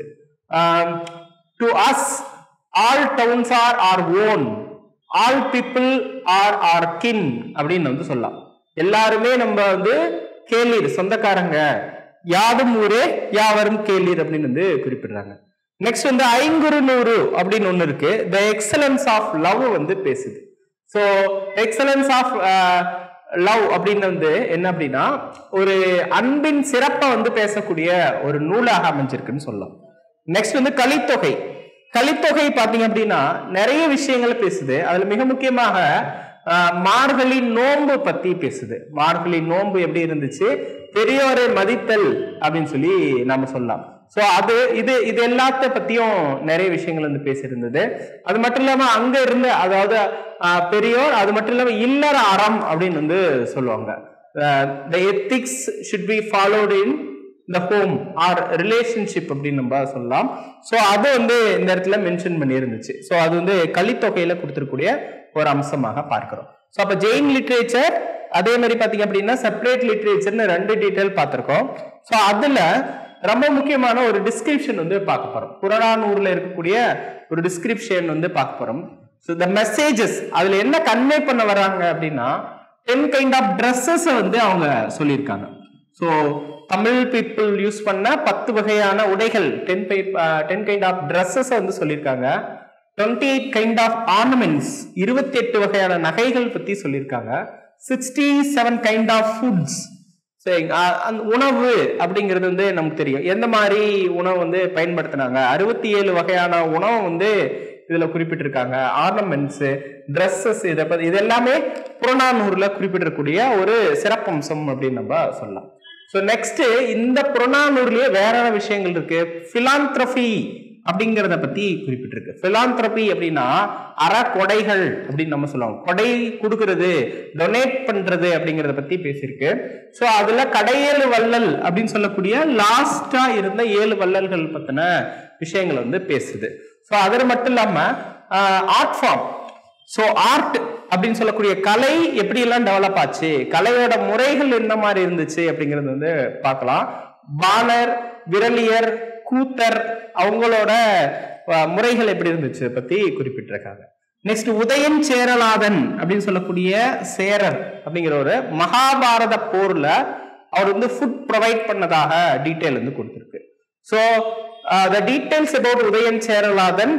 to us all towns are are own all people are are kin அப்படின்னு வந்து சொல்லலாம் எல்லாருமே நம்ம வந்து கேளீர் சொந்தக்காரங்க யாதும் ஊரே யாவரும் கேளீர் அப்படின்னு வந்து குறிப்பிடுறாங்க நெக்ஸ்ட் வந்து ஐங்குறு நூறு அப்படின்னு ஒண்ணு இருக்கு த எக்ஸலன்ஸ் ஆஃப் லவ் வந்து பேசுது ஸோ எக்ஸலன்ஸ் ஆஃப் லவ் அப்படின்னு வந்து என்ன அப்படின்னா ஒரு அன்பின் சிறப்பை வந்து பேசக்கூடிய ஒரு நூலாக அமைஞ்சிருக்குன்னு சொல்லலாம் நெக்ஸ்ட் வந்து கலித்தொகை கலித்தொகை பாத்தீங்க அப்படின்னா நிறைய விஷயங்களை பேசுது அதுல மிக முக்கியமாக ஆஹ், மார்கழி நோன்பு பத்தி பேசுது மார்கழி நோன்பு எப்படி இருந்துச்சு பெரியோரை மதித்தல் அப்படின்னு சொல்லி நாம சொல்லலாம் ஸோ அது இது இது எல்லாத்த பத்தியும் நிறைய விஷயங்கள் வந்து பேசியிருந்தது அது மட்டும் இல்லாம அங்க இருந்த அதாவது ஆஹ், பெரியோர் அது மட்டும் இல்லாம இல்லற அறம் அப்படின்னு வந்து சொல்லுவாங்க the ethics should be followed in the home or relationship அப்படின்னு நம்ம சொல்லலாம் ஸோ அது வந்து இந்த இடத்துல மென்ஷன் பண்ணியிருந்துச்சு ஸோ அது வந்து கலித்தொகையில கொடுத்துருக்கூடிய ஒரு அம்சமாக பார்க்கிறோம் ஸோ அப்போ ஜெயின் லிட்ரேச்சர் அதே மாதிரி பார்த்தீங்க அப்படின்னா செப்பரேட் லிட்ரேச்சர்னு ரெண்டு டீட்டெயில் பார்த்துருக்கோம் ஸோ அதில் ரொம்ப முக்கியமான ஒரு டிஸ்கிரிப்ஷன் வந்து பார்க்க போகிறோம் புறநானூரில் இருக்கக்கூடிய ஒரு டிஸ்கிரிப்ஷன் வந்து பார்க்க போகிறோம் ஸோ த மெசேஜஸ் அதில் என்ன கன்வே பண்ண வர்றாங்க அப்படின்னா டென் கைண்ட் ஆஃப் ட்ரெஸ்ஸஸை வந்து அவங்க சொல்லியிருக்காங்க ஸோ தமிழ் பீப்புள் யூஸ் பண்ண பத்து வகையான உடைகள் ten by ten kind of dresses வந்து சொல்லியிருக்காங்க twenty eight kind of ornaments இருபத்தி எட்டு வகையான நகைகள் பத்தி சொல்லியிருக்காங்க sixty seven kind of foods சரி அ- அந்த உணவு அப்படிங்கிறது வந்து நமக்கு தெரியும் எந்த மாதிரி உணவு வந்து பயன்படுத்தினாங்க அறுபத்தி ஏழு வகையான உணவு வந்து இதுல குறிப்பிட்டிருக்காங்க ஆர்னமெண்ட்ஸ் ட்ரெஸ்ஸஸ் இதை பத்தி இது எல்லாமே புறநானூர்ல குறிப்பிட்டிருக்கக்கூடிய ஒரு சிறப்பம்சம் அப்படின்னு நம்ம சொல்லலாம் ஸோ நெக்ஸ்ட் இந்த புறநானூர்லயே வேற என்ன விஷயங்கள் இருக்கு பிலாந்த்ரபி அப்படிங்கிறத பத்தி குறிப்பிட்டிருக்கு பிலாந்த்ரபி அப்படின்னா அறக்கொடைகள் அப்படின்னு நம்ம சொல்லுவோம் கொடை கொடுக்கறது டொனேட் பண்றது அப்படிங்கிறத பத்தி பேசியிருக்கு ஸோ அதுல கடையேழு வள்ளல் அப்படின்னு சொல்லக்கூடிய லாஸ்டா இருந்த ஏழு வள்ளல்கள் பத்தின விஷயங்கள் வந்து பேசுது ஸோ அது மட்டும் இல்லாம ஆர்ட் ஃபார்ம் ஸோ ஆர்ட் அப்படின்னு சொல்லக்கூடிய கலை எப்படி எல்லாம் டெவலப் ஆச்சு கலையோட முறைகள் என்ன மாதிரி இருந்துச்சு அப்படிங்கிறது வந்து பார்க்கலாம் பாணர் விரலியர் கூத்தர் அவங்களோட அஹ், முறைகள் எப்படி இருந்துச்சு பத்தி குறிப்பிட்டிருக்காங்க நெக்ஸ்ட் உதயன் சேரலாதன் அப்படின்னு சொல்லக்கூடிய சேரர் அப்படிங்கிற ஒரு மகாபாரத போர்ல அவர் வந்து ஃபுட் ப்ரொவைட் பண்ணதாக டீட்டெயில் வந்து கொடுத்திருக்கு so the details about Udayan Cheralathan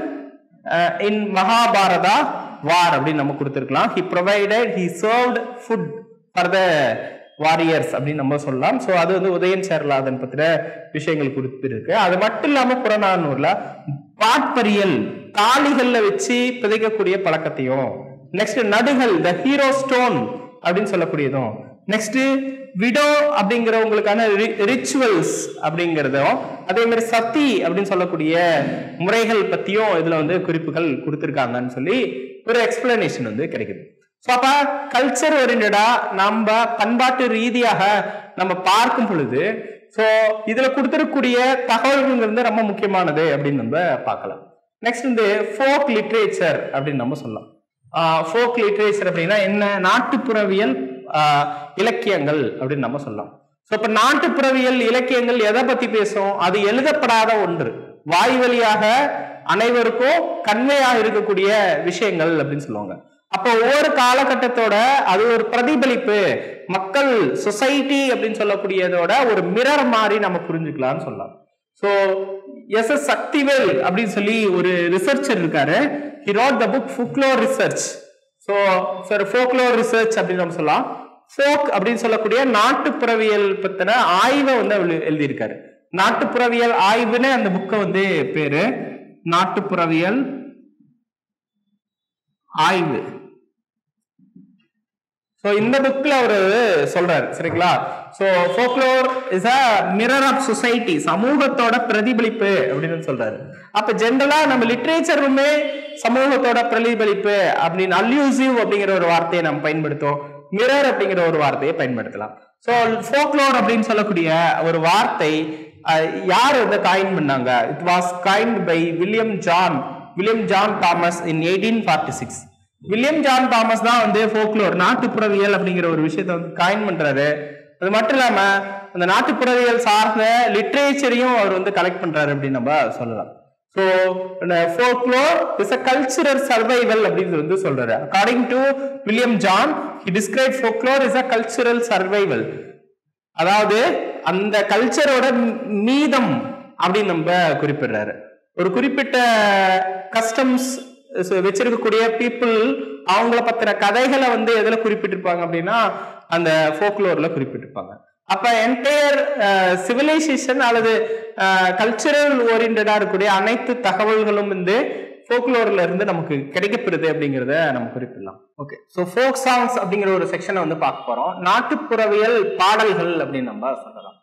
in Mahabharata war அப்படின்னு நம்ம கொடுத்துருக்கலாம் he provided he served food for the warriors அப்படின்னு நம்ம சொல்லலாம் ஸோ அது வந்து உதயன் சேரலாதன் பத்தின விஷயங்கள் குறிப்பிருக்கு அது மட்டும் இல்லாம புறநானூர்ல பாட்பரியல் தாலிகள்ல வச்சு பிதைக்கக்கூடிய பழக்கத்தையும் நெக்ஸ்ட் நடுகள் த ஹீரோ ஸ்டோன் அப்படின்னு சொல்லக்கூடியதும் நெக்ஸ்ட் விடோ அப்படிங்கிறவங்களுக்கான ரிச்சுவல்ஸ் அப்படிங்கிறதும் அதே மாதிரி சத்தி அப்படின்னு சொல்லக்கூடிய முறைகள் பத்தியும் இதுல வந்து குறிப்புகள் கொடுத்திருக்காங்கன்னு சொல்லி ஒரு எக்ஸ்பிளனேஷன் வந்து கிடைக்குது ஸோ அப்ப கல்ச்சர் ஓரியன்டா நம்ம பண்பாட்டு ரீதியாக நம்ம பார்க்கும் பொழுது ஸோ இதுல கொடுத்திருக்கக்கூடிய தகவல்கள் வந்து ரொம்ப முக்கியமானது அப்படின்னு நம்ம பார்க்கலாம் நெக்ஸ்ட் வந்து ஃபோக் லிட்ரேச்சர் அப்படின்னு நம்ம சொல்லலாம் ஃபோக் லிட்ரேச்சர் அப்படின்னா என்ன நாட்டுப்புறவியல் ஆஹ், இலக்கியங்கள் அப்படின்னு நம்ம சொல்லலாம் ஸோ இப்போ நாட்டுப்புறவியல் இலக்கியங்கள் எதை பத்தி பேசும் அது எழுதப்படாத ஒன்று வாய் வழியாக அனைவருக்கும் கண்மையாக இருக்கக்கூடிய விஷயங்கள் அப்படின்னு சொல்லுவாங்க அப்போ ஒவ்வொரு காலகட்டத்தோட அது ஒரு பிரதிபலிப்பு மக்கள் சொசைட்டி அப்படின்னு சொல்லக்கூடியதோட ஒரு மிரர் மாதிரி நம்ம புரிஞ்சுக்கலாம்னு சொல்லலாம் ஸோ எஸ் எஸ் சக்திவேல் அப்படின்னு சொல்லி ஒரு ரிசர்ச்சர் இருக்காரு he wrote the book folklore research so sir folklore research அப்படின்னு நம்ம சொல்லலாம் ஃபோக் அப்படின்னு சொல்லக்கூடிய நாட்டுப்புறவியல் பத்தின ஆய்வை வந்து அவர் எழுதியிருக்காரு நாட்டுப்புறவியல் ஆய்வுன்னு அந்த புக்கை வந்து பேரு நாட்டுப்புறவியல் ஆய்வு ஸோ இந்த புக்ல அவர் சொல்றாரு சரிங்களா so folklore is a mirror of society சமூகத்தோட பிரதிபலிப்பு அப்படின்னு சொல்றாரு அப்ப ஜென்ரலா நம்ம லிட்ரேச்சருமே சமூகத்தோட பிரதிபலிப்பு அப்படின்னு அல்யூசிவ் அப்படிங்கிற ஒரு வார்த்தையை நம்ம பயன்படுத்துவோம் மிரர் அப்படிங்கிற ஒரு வார்த்தையை பயன்படுத்தலாம் ஸோ ஃபோக்லோர் அப்படின்னு சொல்லக்கூடிய ஒரு வார்த்தை அஹ், யார் வந்து காயின் பண்ணாங்க it was coined by William John William John Thomas in eighteen forty six William John Thomas தான் வந்து ஃபோக்லோர் நாட்டுப்புறவியல் அப்படிங்கிற ஒரு விஷயத்தை வந்து காயின் பண்றாரு அது மட்டும் இல்லாம அந்த நாட்டுப்புறவியல் சார்ந்த லிட்ரேச்சரையும் அவர் வந்து கலெக்ட் பண்றாரு அப்படின்னு நம்ம சொல்லலாம் so folklore is a cultural survival அப்படின்னு வந்து சொல்றாரு according to William John he describe folklore is a cultural survival அதாவது அந்த கல்ச்சரோட மீதம் அப்படின்னு நம்ம குறிப்பிடுறாரு ஒரு குறிப்பிட்ட கஸ்டம்ஸ் வச்சிருக்கக்கூடிய பீப்புள் அவங்கள பத்தின கதைகளை வந்து எதுல குறிப்பிட்டிருப்பாங்க அப்படின்னா அந்த ஃபோக்லோர்ல குறிப்பிட்டிருப்பாங்க அப்ப என்டையர் சிவிலைசேஷன் அல்லது கல்ச்சுரல் ஓரியன்டா இருக்கக்கூடிய அனைத்து தகவல்களும் வந்து ஃபோக்லோர்ல இருந்து நமக்கு கிடைக்கப்பெறுது அப்படிங்கிறத நம்ம குறிப்பிடலாம் ஓகே ஸோ ஃபோக் சாங்ஸ் அப்படிங்கிற ஒரு செக்ஷனை வந்து பார்க்க போறோம் நாட்டுப்புறவியல் பாடல்கள் அப்படின்னு நம்ம சொல்லலாம்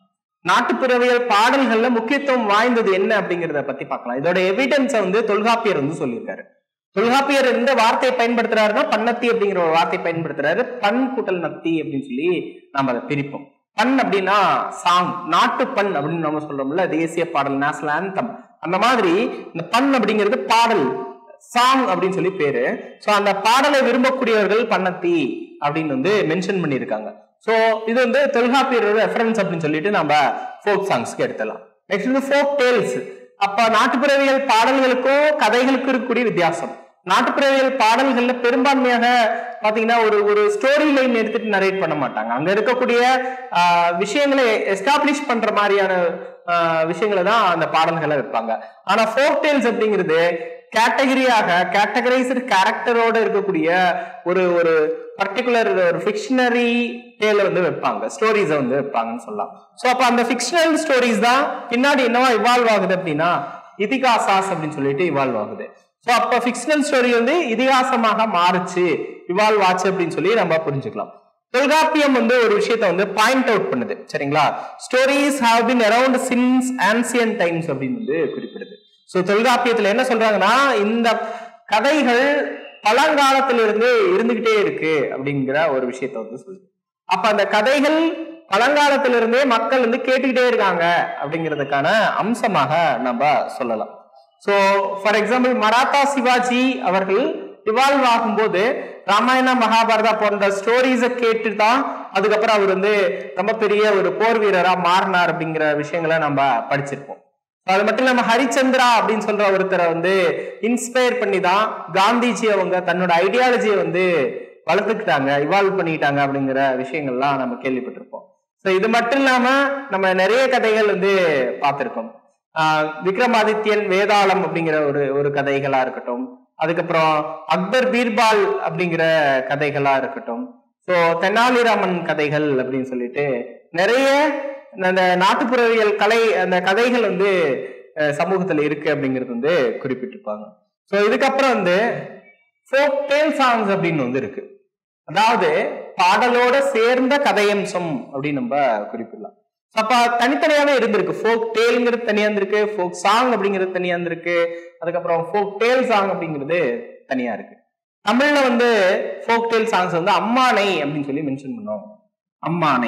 நாட்டுப்புறவியல் பாடல்கள்ல முக்கியத்துவம் வாய்ந்தது என்ன அப்படிங்கிறத பத்தி பார்க்கலாம் இதோட எவிடன்ஸை வந்து தொல்காப்பியர் வந்து சொல்லியிருக்காரு தொல்காப்பியர் எந்த வார்த்தையை பயன்படுத்துறாருன்னா பன்னத்தி அப்படிங்கிற ஒரு வார்த்தை பயன்படுத்துறாரு பண் கூட்டல் நத்தி அப்படின்னு சொல்லி நாம அதை பிரிப்போம் பண் அப்படின்னா சாங் நாட்டு பண் அப்படின்னு நம்ம சொல்றோம்ல தேசிய பாடல் நேஷனல் ஆந்தம் அந்த மாதிரி இந்த பண் அப்படிங்கிறது பாடல் சாங் அப்படின்னு சொல்லி பேரு சோ அந்த பாடலை விரும்பக்கூடியவர்கள் பன்னத்தி அப்படின்னு வந்து மென்ஷன் பண்ணியிருக்காங்க சோ இது வந்து தொல்காப்பியரோட ரெஃபரன்ஸ் அப்படின்னு சொல்லிட்டு நம்ம ஃபோக் சாங்ஸ்க்கு எடுத்துடலாம் நெக்ஸ்ட் வந்து ஃபோக் டேல்ஸ் அப்ப நாட்டுப்புறவியல் பாடல்களுக்கும் கதைகளுக்கும் இருக்கக்கூடிய வித்தியாசம் நாட்டுப்புறவியல் பாடல்கள்ல பெரும்பான்மையாக பாத்தீங்கன்னா ஒரு ஒரு ஸ்டோரி லைன் எடுத்துட்டு நரேட் பண்ண மாட்டாங்க அங்க இருக்கக்கூடிய ஆஹ், விஷயங்களை எஸ்டாப்ளிஷ் பண்ற மாதிரியான ஆஹ், விஷயங்களை தான் அந்த பாடல்களை வைப்பாங்க ஆனா ஃபோக் டேல்ஸ் அப்படிங்கிறது கேட்டகரியாக கேட்டகரைஸ்டு கேரக்டரோட இருக்கக்கூடிய ஒரு ஒரு பர்டிகுலர் ஒரு ஃபிக்ஷனரி டேல வந்து வைப்பாங்க ஸ்டோரிஸை வந்து வைப்பாங்கன்னு சொல்லலாம் ஸோ அப்போ அந்த ஃபிக்ஷனல் ஸ்டோரிஸ் தான் பின்னாடி என்னவா இவால்வ் ஆகுது அப்படின்னா இதிகாசாஸ் அப்படின்னு சொல்லிட்டு இவால்வ் ஆகுது ஸோ அப்போ ஃபிக்ஷனல் ஸ்டோரி வந்து இதிகாசமாக மாறுச்சு இவால்வ் ஆச்சு அப்படின்னு சொல்லி நம்ம புரிஞ்சுக்கலாம் தொல்காப்பியம் வந்து ஒரு விஷயத்தை வந்து பாயிண்ட் அவுட் பண்ணுது சரிங்களா stories have been around since ancient times அப்படின்னு வந்து குறிப்பிடுது ஸோ தொல்காப்பியத்துல என்ன சொல்றாங்கன்னா இந்த கதைகள் பழங்காலத்திலிருந்து இருந்துகிட்டே இருக்கு அப்படிங்கிற ஒரு விஷயத்த வந்து சொல்லுது அப்ப அந்த கதைகள் பழங்காலத்திலிருந்தே மக்கள் வந்து கேட்டுக்கிட்டே இருக்காங்க அப்படிங்கிறதுக்கான அம்சமாக நம்ம சொல்லலாம் so for example Maratha Shivaji அவர்கள் இவால்வ் ஆகும்போது ராமாயணா மகாபாரதா போன்ற ஸ்டோரிஸை கேட்டு தான் அதுக்கப்புறம் அவர் வந்து ரொம்ப பெரிய ஒரு போர் வீரரா மாறினார் அப்படிங்கிற விஷயங்களை நம்ம படிச்சிருப்போம் So, அது மட்டும் இல்லாம ஹரிச்சந்திரா அப்படின்னு சொல்ற ஒருத்தரை வந்து இன்ஸ்பயர் பண்ணி தான் காந்திஜி அவங்க தன்னோட ஐடியாலஜியை வந்து வளர்த்துக்கிட்டாங்க இவால்வ் பண்ணிக்கிட்டாங்க அப்படிங்கிற விஷயங்கள்லாம் நம்ம கேள்விப்பட்டிருப்போம் ஸோ இது மட்டும் இல்லாம நம்ம நிறைய கதைகள் வந்து பார்த்திருக்கோம் ஆஹ் விக்ரமாதித்யன் வேதாளம் அப்படிங்கிற ஒரு ஒரு கதைகளா இருக்கட்டும் அதுக்கப்புறம் அக்பர் பீர்பால் அப்படிங்கிற கதைகளா இருக்கட்டும் ஸோ தெனாலிராமன் கதைகள் அப்படின்னு சொல்லிட்டு நிறைய அந்த நாட்டுப்புறவியல் கலை அந்த கதைகள் வந்து அஹ், சமூகத்துல இருக்கு அப்படிங்கிறது வந்து குறிப்பிட்டிருப்பாங்க ஸோ இதுக்கப்புறம் வந்து ஃபோக் டேல் சாங்ஸ் அப்படின்னு வந்து இருக்கு அதாவது பாடலோட சேர்ந்த கதையம்சம் அப்படின்னு நம்ம குறிப்பிடலாம் So, அப்ப தனித்தனியாவே இருந்திருக்கு ஃபோக் டேல்ங்கிறது தனியா இருந்திருக்கு ஃபோக் சாங் அப்படிங்கிறது தனியா இருந்திருக்கு அதுக்கப்புறம் ஃபோக் டேல் சாங் அப்படிங்கிறது தனியா இருக்கு தமிழ்ல வந்து ஃபோக் டேல் சாங்ஸ் வந்து அம்மானை அப்படின்னு சொல்லி மென்ஷன் பண்ணோம் அம்மானை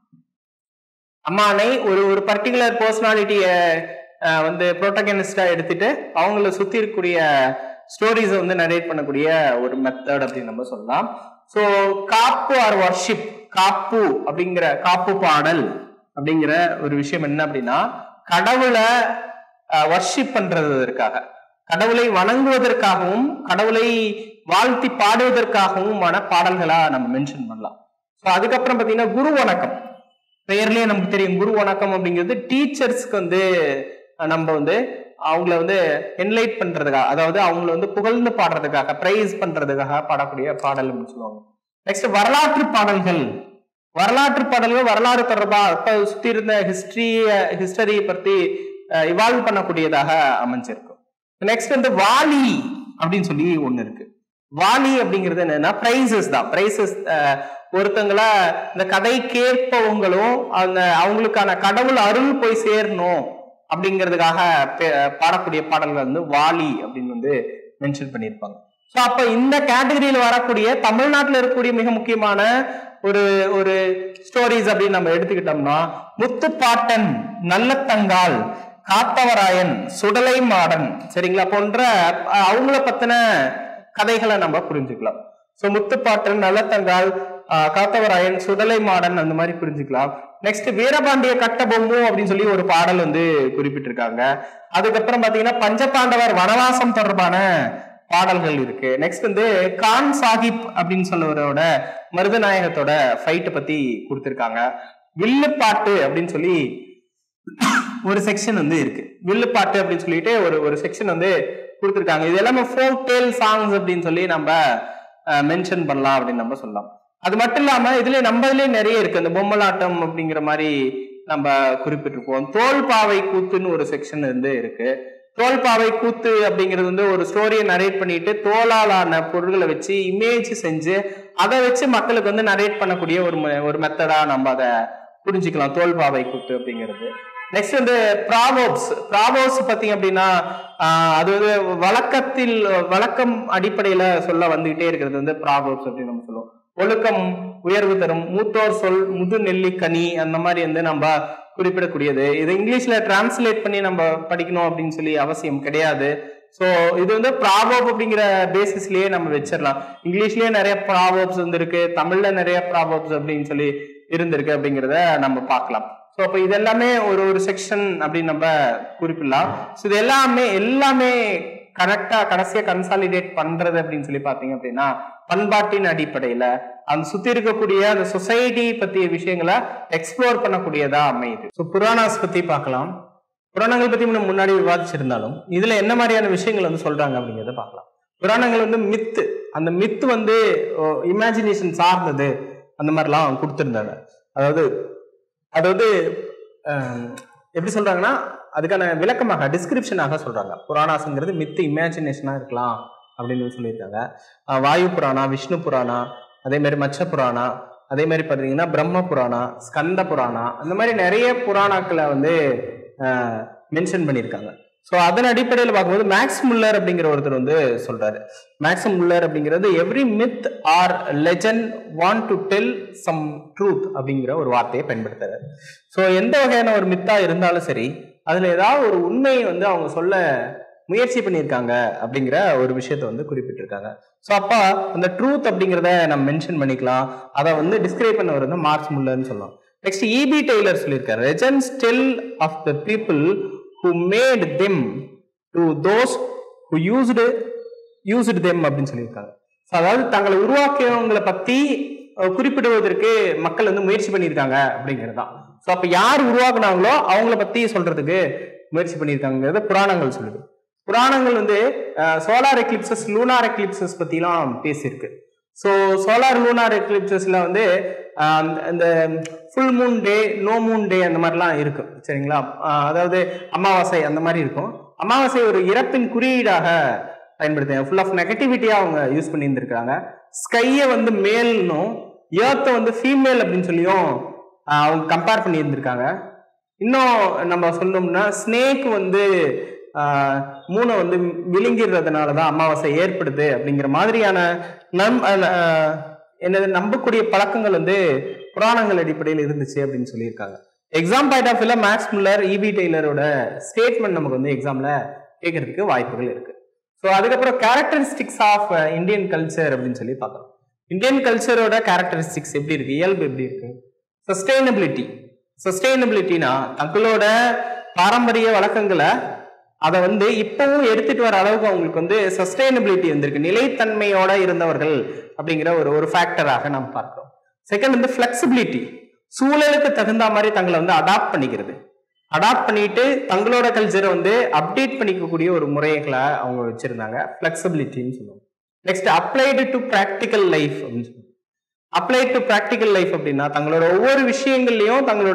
அம்மானை ஒரு ஒரு பர்டிகுலர் பர்சனாலிட்டிய வந்து ப்ரோட்டகனிஸ்டா எடுத்துட்டு அவங்கள சுத்தி இருக்கக்கூடிய ஸ்டோரிஸை வந்து நரேட் பண்ணக்கூடிய ஒரு மெத்தட் அப்படின்னு நம்ம சொல்லலாம் ஸோ காப்பு ஆர் வர்ஷிப் காப்பு அப்படிங்கிற காப்பு பாடல் அப்படிங்கிற ஒரு விஷயம் என்ன அப்படின்னா கடவுளை வர்ஷிப் பண்றதற்காக கடவுளை வணங்குவதற்காகவும் கடவுளை வாழ்த்தி பாடுவதற்காகவுமான பாடல்களா நம்ம மென்ஷன் பண்ணலாம் ஸோ அதுக்கப்புறம் பார்த்தீங்கன்னா குரு வணக்கம் பெயர்லயே நமக்கு தெரியும் குரு வணக்கம் அப்படிங்கிறது டீச்சர்ஸ்க்கு வந்து அஹ், நம்ம வந்து அவங்கள வந்து என்லைட் பண்றதுக்காக அதாவது அவங்கள வந்து புகழ்ந்து பாடுறதுக்காக பிரைஸ் பண்றதுக்காக பாடக்கூடிய பாடல் அப்படின்னு சொல்லுவாங்க நெக்ஸ்ட் வரலாற்று பாடல்கள் வரலாற்று பாடல்கள் வரலாறு தொடர்பா இப்ப சுத்தி இருந்த ஹிஸ்டரி ஹிஸ்டரி பத்தி இவால்வ் பண்ணக்கூடியதாக அமைஞ்சிருக்கும் நெக்ஸ்ட் வந்து வாலி அப்படின்னு சொல்லி ஒண்ணு இருக்கு வாலி அப்படிங்கிறது என்னன்னா பிரைசஸ் தான் பிரைசஸ் ஒருத்தங்கள இந்த கதை கேட்பவங்களும் அந்த அவங்களுக்கான கடவுள் அருள் போய் சேரணும் அப்படிங்கிறதுக்காக பே- பாடக்கூடிய பாடல்கள் வந்து வாலி அப்படின்னு வந்து மென்ஷன் பண்ணியிருப்பாங்க ஸோ அப்ப இந்த கேட்டகரியில வரக்கூடிய தமிழ்நாட்டில் இருக்கக்கூடிய மிக முக்கியமான ஒரு ஒரு ஸ்டோரிஸ் அப்படின்னு நம்ம எடுத்துக்கிட்டோம்னா முத்துப்பாட்டன் நல்லத்தங்கால் காத்தவராயன் சுடலை மாடன் சரிங்களா போன்ற அஹ், அவங்கள பத்தின கதைகளை நம்ம புரிஞ்சுக்கலாம் ஸோ முத்துப்பாட்டன் நல்லத்தங்கால் ஆஹ், காத்தவராயன் சுடலை மாடன் அந்த மாதிரி புரிஞ்சுக்கலாம் நெக்ஸ்ட் வீரபாண்டிய கட்டபொம்மு அப்படின்னு சொல்லி ஒரு பாடல் வந்து குறிப்பிட்டிருக்காங்க அதுக்கப்புறம் பாத்தீங்கன்னா பஞ்சபாண்டவர் வனவாசம் தொடர்பான பாடல்கள் இருக்கு நெக்ஸ்ட் வந்து கான் சாஹிப் அப்படின்னு சொல்லவரோட மருதநாயகத்தோட ஃபைட்டை பத்தி கொடுத்திருக்காங்க வில்லுப்பாட்டு அப்படின்னு சொல்லி ஒரு செக்ஷன் வந்து இருக்கு வில்லுப்பாட்டு அப்படின்னு சொல்லிட்டு ஒரு ஒரு செக்ஷன் வந்து கொடுத்துருக்காங்க இது எல்லாமே ஃபோக் டேல் சாங்ஸ் அப்படின்னு சொல்லி நம்ம மென்ஷன் பண்ணலாம் அப்படின்னு நம்ம சொல்லலாம் அது மட்டும் இல்லாம இதுல நம்ம இதுலயே நிறைய இருக்கு அந்த பொம்மலாட்டம் அப்படிங்கிற மாதிரி நம்ம குறிப்பிட்டிருப்போம் தோல் பாவை கூத்துன்னு ஒரு செக்ஷன் வந்து இருக்கு தோல் பாவை கூத்து அப்படிங்கிறது வந்து ஒரு ஸ்டோரியை நரேட் பண்ணிட்டு தோலாலான பொருள்களை வச்சு இமேஜ் செஞ்சு அதை வச்சு மக்களுக்கு வந்து நரேட் பண்ணக்கூடிய ஒரு ம- ஒரு மெத்தடா நம்ம அதை புரிஞ்சுக்கலாம் தோல்பாவை கூத்து அப்படிங்கிறது நெக்ஸ்ட் வந்து ப்ராவோப்ஸ் ப்ராவோப்ஸ் பார்த்தீங்க அப்படின்னா ஆஹ் அது வந்து வழக்கத்தில் வழக்கம் அடிப்படையில சொல்ல வந்துகிட்டே இருக்கிறது வந்து ப்ராவோப்ஸ் அப்படின்னு நம்ம சொல்லுவோம் ஒழுக்கம் உயர்வு தரும் மூத்தோர் சொல் முது நெல்லிக்கனி அந்த மாதிரி வந்து நம்ம குறிப்பிடக்கூடியது இது இங்கிலீஷ்ல டிரான்ஸ்லேட் பண்ணி நம்ம படிக்கணும் அப்படின்னு சொல்லி அவசியம் கிடையாது ஸோ இது வந்து ப்ராவர்ப் அப்படிங்கிற பேசிஸ்லயே நம்ம வச்சிடலாம் இங்கிலீஷ்லயே நிறைய ப்ராவர்ப்ஸ் இருந்திருக்கு தமிழ்ல நிறைய ப்ராவர்ப்ஸ் அப்படின்னு சொல்லி இருந்திருக்கு அப்படிங்கிறத நம்ம பார்க்கலாம் ஸோ அப்போ இது எல்லாமே ஒரு ஒரு செக்ஷன் அப்படின்னு நம்ம குறிப்பிடலாம் ஸோ இது எல்லாமே எல்லாமே கரெக்டா கடைசியா கன்சாலிடேட் பண்றது அப்படின்னு சொல்லி பாத்தீங்க அப்படின்னா பண்பாட்டின் அடிப்படையில அந்த சுத்தி இருக்கக்கூடிய அந்த சொசைட்டி பத்திய விஷயங்களை எக்ஸ்ப்ளோர் பண்ணக்கூடியதா அமையுது ஸோ புராணாஸ் பத்தி பார்க்கலாம் புராணங்கள் பத்தி நம்ம முன்னாடி விவாதிச்சிருந்தாலும் இதுல என்ன மாதிரியான விஷயங்கள் வந்து சொல்றாங்க அப்படிங்கிறத பார்க்கலாம் புராணங்கள் வந்து மித்து அந்த மித்து வந்து இமேஜினேஷன் சார்ந்தது அந்த மாதிரிலாம் கொடுத்துருந்தாங்க அதாவது அதாவது அஹ், எப்படி சொல்றாங்கன்னா அதுக்கான விளக்கமாக டிஸ்கிரிப்ஷனாக சொல்றாங்க புராணாசுங்கிறது மித்து இமேஜினேஷனா இருக்கலாம் அப்படின்னு சொல்லியிருக்காங்க அஹ், வாயு புராணா விஷ்ணு புராணா அதே மாதிரி மச்ச புராணா அதே மாதிரி பார்த்தீங்கன்னா பிரம்ம புராணா ஸ்கந்த புராணா அந்த மாதிரி நிறைய புராணாக்களை வந்து மென்ஷன் பண்ணியிருக்காங்க ஸோ அதன் அடிப்படையில் பார்க்கும்போது மேக்ஸ் முல்லர் அப்படிங்கிற ஒருத்தர் வந்து சொல்றாரு மேக்ஸ் முல்லர் அப்படிங்கிறது every myth or legend want to tell some truth அப்படிங்கிற ஒரு வார்த்தையை பயன்படுத்துறாரு ஸோ எந்த வகையான ஒரு மித்தா இருந்தாலும் சரி அதுல ஏதாவது ஒரு உண்மையை வந்து அவங்க சொல்ல முயற்சி பண்ணியிருக்காங்க அப்படிங்கிற ஒரு விஷயத்தை வந்து குறிப்பிட்டிருக்காங்க ஸோ அப்போ அந்த ட்ரூத் அப்படிங்கிறத நம்ம மென்ஷன் பண்ணிக்கலாம் அதை வந்து டிஸ்கிரைப் பண்ணவர் வந்து மார்க்ஸ் முல்லர்னு சொல்லலாம் நெக்ஸ்ட் இபி டெய்லர் சொல்லியிருக்காரு legends tell of the people who made them to those who used used them அப்படின்னு சொல்லியிருக்காங்க ஸோ அதாவது தங்களை உருவாக்கியவங்களை பத்தி அஹ், குறிப்பிடுவதற்கு மக்கள் வந்து முயற்சி பண்ணியிருக்காங்க அப்படிங்கிறது தான் ஸோ அப்போ யார் உருவாக்குனாங்களோ அவங்கள பத்தி சொல்றதுக்கு முயற்சி பண்ணியிருக்காங்கிறத புராணங்கள் சொல்லுது புராணங்கள் வந்து சோலார் எக்லிப்சஸ் லூனார் எக்லிப்சஸ் பத்திலாம் பேசியிருக்கு ஸோ சோலார் லூனார் எக்லிப்சஸ்ல வந்து ஆஹ் அந்த- இந்த full moon day no moon day அந்த மாதிரிலாம் இருக்கும் சரிங்களா ஆஹ் அதாவது அமாவாசை அந்த மாதிரி இருக்கும் அமாவாசை ஒரு இறப்பின் குறியீடாக பயன்படுத்தி ஃபுல் ஆஃப் நெகட்டிவிட்டியா அவங்க யூஸ் பண்ணி இருந்திருக்காங்க ஸ்கையை வந்து மேல்னும் ஏர்த்தை வந்து ஃபீமேல் அப்படின்னு சொல்லியும் ஆஹ் அவங்க கம்பேர் பண்ணி இருந்திருக்காங்க இன்னும் நம்ம சொல்லணும்னா ஸ்னேக் வந்து ஆஹ், மூணை வந்து விழுங்கிடுறதுனால தான் அமாவாசை ஏற்படுது அப்படிங்கிற மாதிரியான நம் ஆஹ், என்னது நம்பக்கூடிய பழக்கங்கள் வந்து புராணங்கள் அடிப்படையில் இருந்துச்சு அப்படின்னு சொல்லியிருக்காங்க எக்ஸாம் பாயிண்ட் ஆஃப் வியூல மேக்ஸ் முல்லர் இபி டெய்லரோட ஸ்டேட்மெண்ட் நமக்கு வந்து எக்ஸாம்ல கேட்கறதுக்கு வாய்ப்புகள் இருக்கு ஸோ அதுக்கப்புறம் கேரக்டரிஸ்டிக்ஸ் ஆஃப் இந்தியன் கல்ச்சர் அப்படின்னு சொல்லி பார்க்கலாம் இந்தியன் கல்ச்சரோட கேரக்டரிஸ்டிக்ஸ் எப்படி இருக்கு இயல்பு எப்படி இருக்கு சஸ்டைனபிலிட்டி சஸ்டைனபிலிட்டினா தங்களோட பாரம்பரிய வழக்கங்களை அதை வந்து இப்பவும் எடுத்துட்டு வர அளவுக்கு அவங்களுக்கு வந்து சஸ்டைனபிலிட்டி வந்திருக்கு நிலைத்தன்மையோட இருந்தவர்கள் அப்படிங்கிற ஒரு ஒரு ஃபேக்டராக நாம் பார்க்கிறோம் செகண்ட் வந்து ஃபிளெக்சிபிலிட்டி சூழலுக்கு தகுந்த மாதிரி தங்களை வந்து அடாப்ட் பண்ணிக்கிறது அடாப்ட் பண்ணிட்டு தங்களோட கல்ச்சரை வந்து அப்டேட் பண்ணிக்கக்கூடிய ஒரு முறைகளை அவங்க வச்சிருந்தாங்க ஃபிளெக்சிபிலிட்டின்னு சொல்லுவாங்க next applied to practical life அப்படின்னு சொல்லுவாங்க அப்ளை டு ப்ராக்டிக்கல் லைஃப் அப்படின்னா தங்களோட ஒவ்வொரு விஷயங்கள்லையும் தங்களோட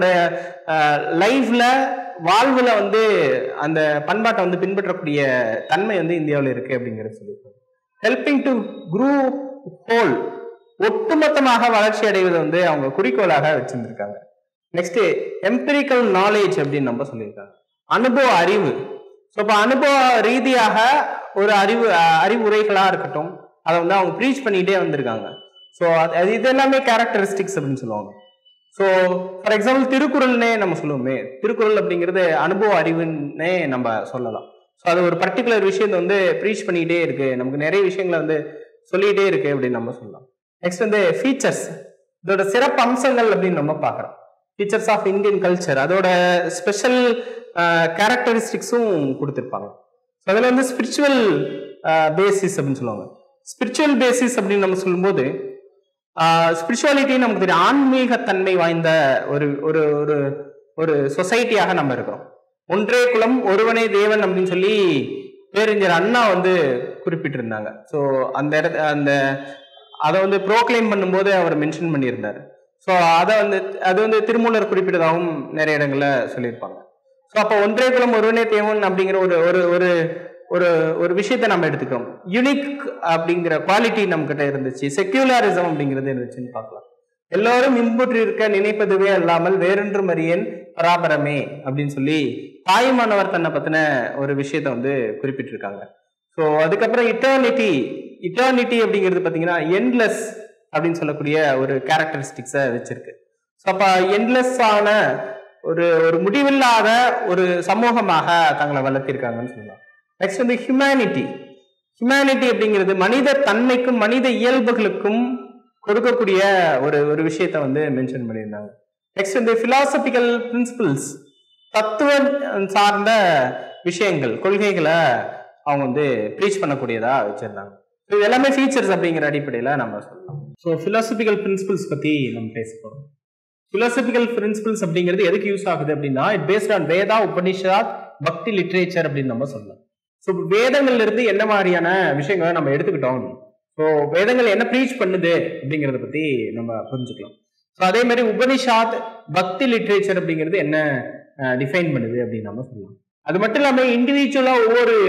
லைஃப்ல வாழ்வுல வந்து அந்த பண்பாட்டை வந்து பின்பற்றக்கூடிய தன்மை வந்து இந்தியாவில் இருக்கு அப்படிங்கிறது சொல்லியிருக்காங்க ஹெல்பிங் டு குரூ ஹோல் ஒட்டுமொத்தமாக வளர்ச்சி அடைவது வந்து அவங்க குறிக்கோளாக வச்சிருந்திருக்காங்க நெக்ஸ்ட் எம்பெரிக்கல் நாலேஜ் அப்படின்னு நம்ம சொல்லியிருக்காங்க அனுபவ அறிவு ஸோ இப்போ அனுபவ ரீதியாக ஒரு அறிவு அஹ், அறிவுரைகளா இருக்கட்டும் அதை வந்து அவங்க ப்ரீச் பண்ணிட்டே வந்திருக்காங்க ஸோ அது இது எல்லாமே கேரக்டரிஸ்டிக்ஸ் அப்படின்னு சொல்லுவாங்க ஸோ ஃபார் எக்ஸாம்பிள் திருக்குறள்னே நம்ம சொல்லுவோமே திருக்குறள் அப்படிங்கிறது அனுபவ அறிவுன்னே நம்ம சொல்லலாம் ஸோ அது ஒரு பர்டிகுலர் விஷயத்தை வந்து ப்ரீச் பண்ணிக்கிட்டே இருக்கு நமக்கு நிறைய விஷயங்களை வந்து சொல்லிக்கிட்டே இருக்கு அப்படின்னு நம்ம சொல்லலாம் நெக்ஸ்ட் வந்து ஃபீச்சர்ஸ் இதோட சிறப்பு அம்சங்கள் அப்படின்னு நம்ம பார்க்குறோம் ஃபீச்சர்ஸ் ஆஃப் இந்தியன் கல்ச்சர் அதோட ஸ்பெஷல் கேரக்டரிஸ்டிக்ஸும் கொடுத்துருப்பாங்க ஸோ அதில் வந்து ஸ்பிரிச்சுவல் பேசிஸ் அப்படின்னு சொல்லுவாங்க ஸ்பிரிச்சுவல் பேசிஸ் அப்படின்னு நம்ம சொல்லும்போது ஸ்பிரிச்சுவாலிட்டி நமக்கு தெரியும் ஆன்மீகத்தன்மை வாய்ந்த ஒரு ஒரு ஒரு ஒரு சொசைட்டியாக நம்ம இருக்கிறோம் ஒன்றே குலம் ஒருவனே தேவன் அப்படின்னு சொல்லி பேரறிஞர் அண்ணா வந்து குறிப்பிட்டிருந்தாங்க ஸோ அந்த இடத்த அந்த அதை வந்து ப்ரோக்ளைம் பண்ணும்போது அவர் மென்ஷன் பண்ணியிருந்தார் ஸோ அதை வந்து அது வந்து திருமூலர் குறிப்பிட்டதாகவும் நிறைய இடங்கள்ல சொல்லியிருப்பாங்க ஸோ அப்போ ஒன்றே குலம் ஒருவனே தேவன் அப்படிங்கிற ஒரு ஒரு ஒரு ஒரு ஒரு விஷயத்தை நம்ம எடுத்துக்கிறோம் யுனிக் அப்படிங்கிற குவாலிட்டி நம்ம கிட்ட இருந்துச்சு செக்யூலரிசம் அப்படிங்கிறது இருந்துச்சுன்னு பார்க்கலாம் எல்லோரும் இன்புற்று இருக்க நினைப்பதுவே அல்லாமல் வேறொன்றும் அறியேன் பராபரமே அப்படின்னு சொல்லி தாய்மானவர் தன்னை பத்தின ஒரு விஷயத்த வந்து குறிப்பிட்டிருக்காங்க ஸோ அதுக்கப்புறம் இட்டர்னிட்டி இட்டர்னிட்டி அப்படிங்கிறது பார்த்தீங்கன்னா எண்ட்லெஸ் அப்படின்னு சொல்லக்கூடிய ஒரு கேரக்டரிஸ்டிக்ஸை வச்சிருக்கு ஸோ அப்போ எண்ட்லெஸ்ஸான ஒரு ஒரு முடிவில்லாத ஒரு சமூகமாக தங்களை வளர்த்திருக்காங்கன்னு சொல்லலாம் நெக்ஸ்ட் வந்து ஹியூமனிட்டி ஹியூமனிட்டி அப்படிங்கிறது மனித தன்மைக்கும் மனித இயல்புகளுக்கும் கொடுக்கக்கூடிய ஒரு ஒரு விஷயத்த வந்து மென்ஷன் பண்ணியிருந்தாங்க நெக்ஸ்ட் வந்து பிலாசபிக்கல் பிரின்சிபிள்ஸ் தத்துவம் சார்ந்த விஷயங்கள் கொள்கைகளை அவங்க வந்து ப்ரீச் பண்ணக்கூடியதா வச்சிருந்தாங்க So இது எல்லாமே ஃபீச்சர்ஸ் அப்படிங்கிற அடிப்படையில் நம்ம சொல்லலாம் ஸோ பிலாசபிக்கல் பிரின்சிபிள்ஸ் பற்றி நம்ம பேச போகிறோம் பிலாசபிக்கல் பிரின்சிபிள்ஸ் அப்படிங்கிறது எதுக்கு யூஸ் ஆகுது அப்படின்னா it based on Veda Upanishad bhakti literature அப்படின்னு நம்ம சொல்லலாம் ஸோ வேதங்கள்ல இருந்து என்ன மாதிரியான விஷயங்களை நம்ம எடுத்துக்கிட்டோம் ஸோ வேதங்கள் என்ன ப்ரீச் பண்ணுது அப்படிங்கிறத பத்தி நம்ம புரிஞ்சுக்கலாம் ஸோ அதே மாதிரி உபனிஷாத் பக்தி லிட்ரேச்சர் அப்படிங்கிறது என்ன டிஃபைன் பண்ணுது அப்படின்னு நம்ம சொல்லலாம் அது மட்டும் இல்லாமல் இண்டிவிஜுவலா ஒவ்வொரு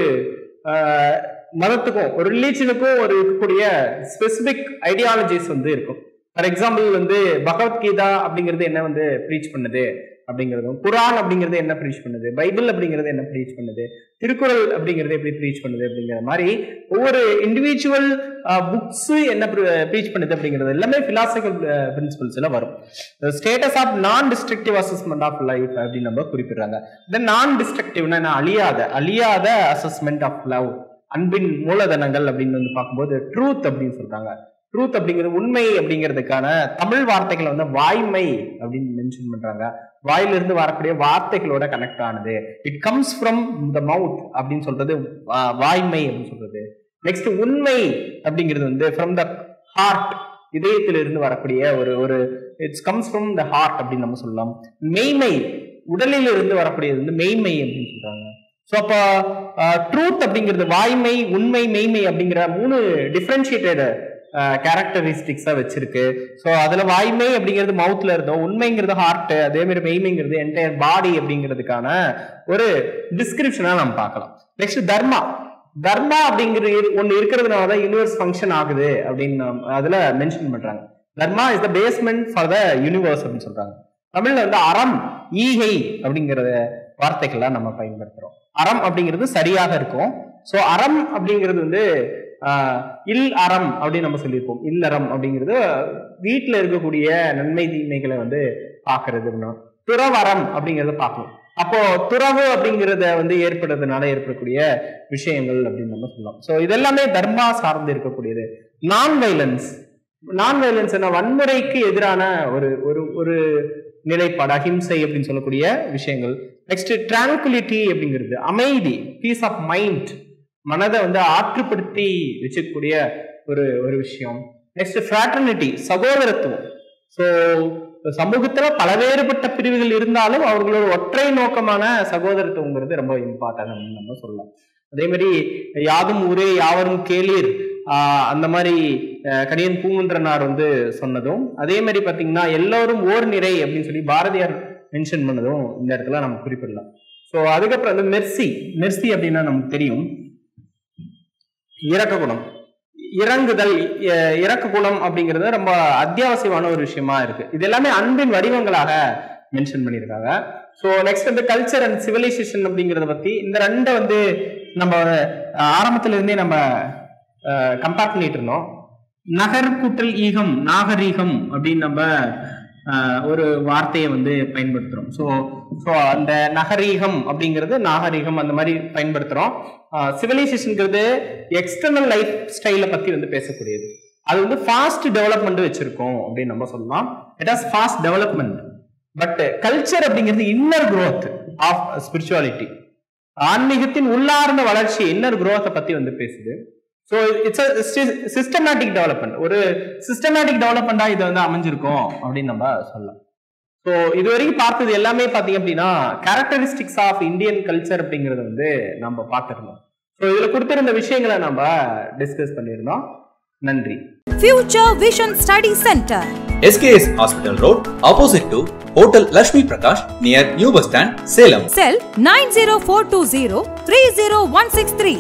அஹ், மதத்துக்கும் ஒரு ரிலீஜனுக்கும் ஒரு இருக்கக்கூடிய ஸ்பெசிபிக் ஐடியாலஜிஸ் வந்து இருக்கும் ஃபார் எக்ஸாம்பிள் வந்து பகவத்கீதா அப்படிங்கிறது என்ன வந்து ப்ரீச் பண்ணுது அப்படிங்கிறதும் குரான் அப்படிங்கிறது என்ன ப்ரீச் பண்ணுது பைபிள் அப்படிங்கிறது என்ன ப்ரீச் பண்ணுது திருக்குறள் அப்படிங்கிறது எப்படி ப்ரீச் பண்ணுது அப்படிங்கிற மாதிரி ஒவ்வொரு இண்டிவிஜுவல் புக்ஸ் என்ன ப்ரீச் பண்ணுது அப்படிங்கிறது எல்லாமே பிலாசபிக்கல் பிரின்சிபல்ஸ்ல வரும் status of non destructive assessment of life அப்படின்னு நம்ம குறிப்பிடுறாங்க தென் நான் டிஸ்ட்ரக்டிவ்னா என்ன அழியாத அழியாத அசஸ்மெண்ட் ஆஃப் லவ் அன்பின் மூலதனங்கள் அப்படின்னு வந்து பார்க்கும்போது ட்ரூத் அப்படின்னு சொல்றாங்க ட்ரூத் அப்படிங்கிறது உண்மை அப்படிங்கிறதுக்கான தமிழ் வார்த்தைகளை வந்து வாய்மை அப்படின்னு மென்ஷன் பண்றாங்க வாயிலிருந்து வரக்கூடிய வார்த்தைகளோட கனெக்ட் ஆனது it comes from the mouth அப்படின்னு சொல்றது வா- வாய்மை அப்படின்னு சொல்றது நெக்ஸ்ட் உண்மை அப்படிங்கிறது வந்து ஃப்ரம் த ஹார்ட் இதயத்திலிருந்து வரக்கூடிய ஒரு ஒரு it's comes from the heart அப்படின்னு நம்ம சொல்லலாம் மெய்மை உடலில் இருந்து வரக்கூடியது வந்து மெய்மை அப்படின்னு சொல்றாங்க ஸோ அப்போ ட்ரூத் அப்படிங்கிறது வாய்மை உண்மை மெய்மை அப்படிங்கிற மூணு டிஃப்ரென்ஷியேட்டட் கேரக்டரிஸ்டிக்ஸா வச்சிருக்கு ஸோ அதுல வாய்மை அப்படிங்கிறது மவுத்ல இருந்தோம் உண்மைங்கிறது ஹார்ட் அதே மாதிரி மெய்மைங்கிறது என்டையர் பாடி அப்படிங்கிறதுக்கான ஒரு டிஸ்கிரிப்ஷனா நம்ம பார்க்கலாம் நெக்ஸ்ட் தர்மா தர்மா அப்படிங்கிறது இரு- ஒண்ணு இருக்கிறதுனால தான் யூனிவர்ஸ் ஃபங்க்ஷன் ஆகுது அப்படின்னு நாம் அதுல மென்ஷன் பண்றாங்க dharma is the basement for the universe அப்படின்னு சொல்றாங்க தமிழ்ல வந்து அறம் ஈகை அப்படிங்கிற வார்த்தைகள்லாம் நம்ம பயன்படுத்துறோம் அறம் அப்படிங்கிறது சரியாக இருக்கும் ஸோ அறம் அப்படிங்கிறது வந்து ஆஹ், இல் அறம் அப்படின்னு நம்ம சொல்லியிருப்போம் இல்லறம் அப்படிங்கிறது வீட்டில் இருக்கக்கூடிய நன்மை தீமைகளை வந்து பார்க்கறது அப்படின்னா துறவரம் அப்படிங்கிறத பார்க்கணும் அப்போ துறவு அப்படிங்கிறத வந்து ஏற்படுறதுனால ஏற்படக்கூடிய விஷயங்கள் அப்படின்னு நம்ம சொல்லலாம் ஸோ இதெல்லாமே தர்மா சார்ந்து இருக்கக்கூடியது நான் வைலன்ஸ் நான் வைலன்ஸ் என்ன வன்முறைக்கு எதிரான ஒரு ஒரு ஒரு நிலைப்பாடு அஹிம்சை அப்படின்னு சொல்லக்கூடிய விஷயங்கள் நெக்ஸ்ட் டிராங்குலிட்டி அப்படிங்கிறது அமைதி பீஸ் ஆஃப் மைண்ட் மனதை வந்து ஆற்றுப்படுத்தி வச்சுக்கக்கூடிய ஒரு ஒரு விஷயம் நெக்ஸ்ட் ஃப்ராட்டர்னிட்டி சகோதரத்துவம் ஸோ சமூகத்துல பலவேறுபட்ட பிரிவுகள் இருந்தாலும் அவர்களோட ஒற்றை நோக்கமான சகோதரத்துவங்கிறது ரொம்ப இம்பார்ட்டன் நம்ம சொல்லலாம் அதே மாதிரி யாதும் ஊரே யாவரும் கேளீர் ஆஹ் அந்த மாதிரி அஹ், கணியன் பூங்குன்றனார் வந்து சொன்னதும் அதே மாதிரி பாத்தீங்கன்னா எல்லோரும் ஓர் நிறை அப்படின்னு சொல்லி பாரதியார் மென்ஷன் பண்ணதும் இந்த இடத்துல நம்ம குறிப்பிடலாம் ஸோ அதுக்கப்புறம் வந்து மெர்சி மெர்சி அப்படின்னா நமக்கு தெரியும் இரக்க குணம் இறங்குதல் இ- இரக்க குணம் அப்படிங்கிறது ரொம்ப அத்தியாவசியமான ஒரு விஷயமா இருக்கு இது எல்லாமே அன்பின் வடிவங்களாக மென்ஷன் பண்ணியிருக்காங்க ஸோ நெக்ஸ்ட் வந்து கல்ச்சர் அண்ட் சிவிலைசேஷன் அப்படிங்கிறத பத்தி இந்த ரெண்டை வந்து நம்ம அஹ், ஆரம்பத்துல இருந்தே நம்ம கம்பேர் பண்ணிட்டு இருந்தோம் நகர் கூட்டல் ஈகம் நாகரீகம் அப்படின்னு நம்ம அஹ், ஒரு வார்த்தையை வந்து பயன்படுத்துறோம் ஸோ ஸோ அந்த நகரீகம் அப்படிங்கிறது நாகரீகம் அந்த மாதிரி பயன்படுத்துறோம் சிவிலைசேஷனுங்கிறது எக்ஸ்டர்னல் லைஃப் ஸ்டைலை பத்தி வந்து பேசக்கூடியது அது வந்து ஃபாஸ்ட் டெவலப்மெண்ட் வச்சிருக்கோம் அப்படின்னு நம்ம சொல்லலாம் it has fast development but culture அப்படிங்கிறது இன்னர் growth ஆஃப் ஸ்பிரிச்சுவாலிட்டி ஆன்மீகத்தின் உள்ளார்ந்த வளர்ச்சி இன்னர் growth பத்தி வந்து பேசுது ஸோ இட்ஸ் சிஸ்டமேட்டிக் டெவலப்மெண்ட் ஒரு சிஸ்டமேட்டிக் டெவலப்மெண்டா இது வந்து அமைஞ்சிருக்கும் அப்படின்னு நம்ம சொல்லலாம் ஸோ இது வரைக்கும் பார்த்தது எல்லாமே பார்த்தீங்க அப்படின்னா கேரக்டரிஸ்டிக்ஸ் ஆஃப் இந்தியன் கல்ச்சர் அப்படிங்கறத வந்து நம்ம பார்த்துருந்தோம் ஸோ இதுல கொடுத்திருந்த விஷயங்களை நம்ம டிஸ்கஸ் பண்ணியிருந்தோம் நன்றி Future Vision Study Center. SKS Hospital Road, opposite to Hotel Lashmi Prakash, near New Bus Stand, Salem. Cell 90420 30163.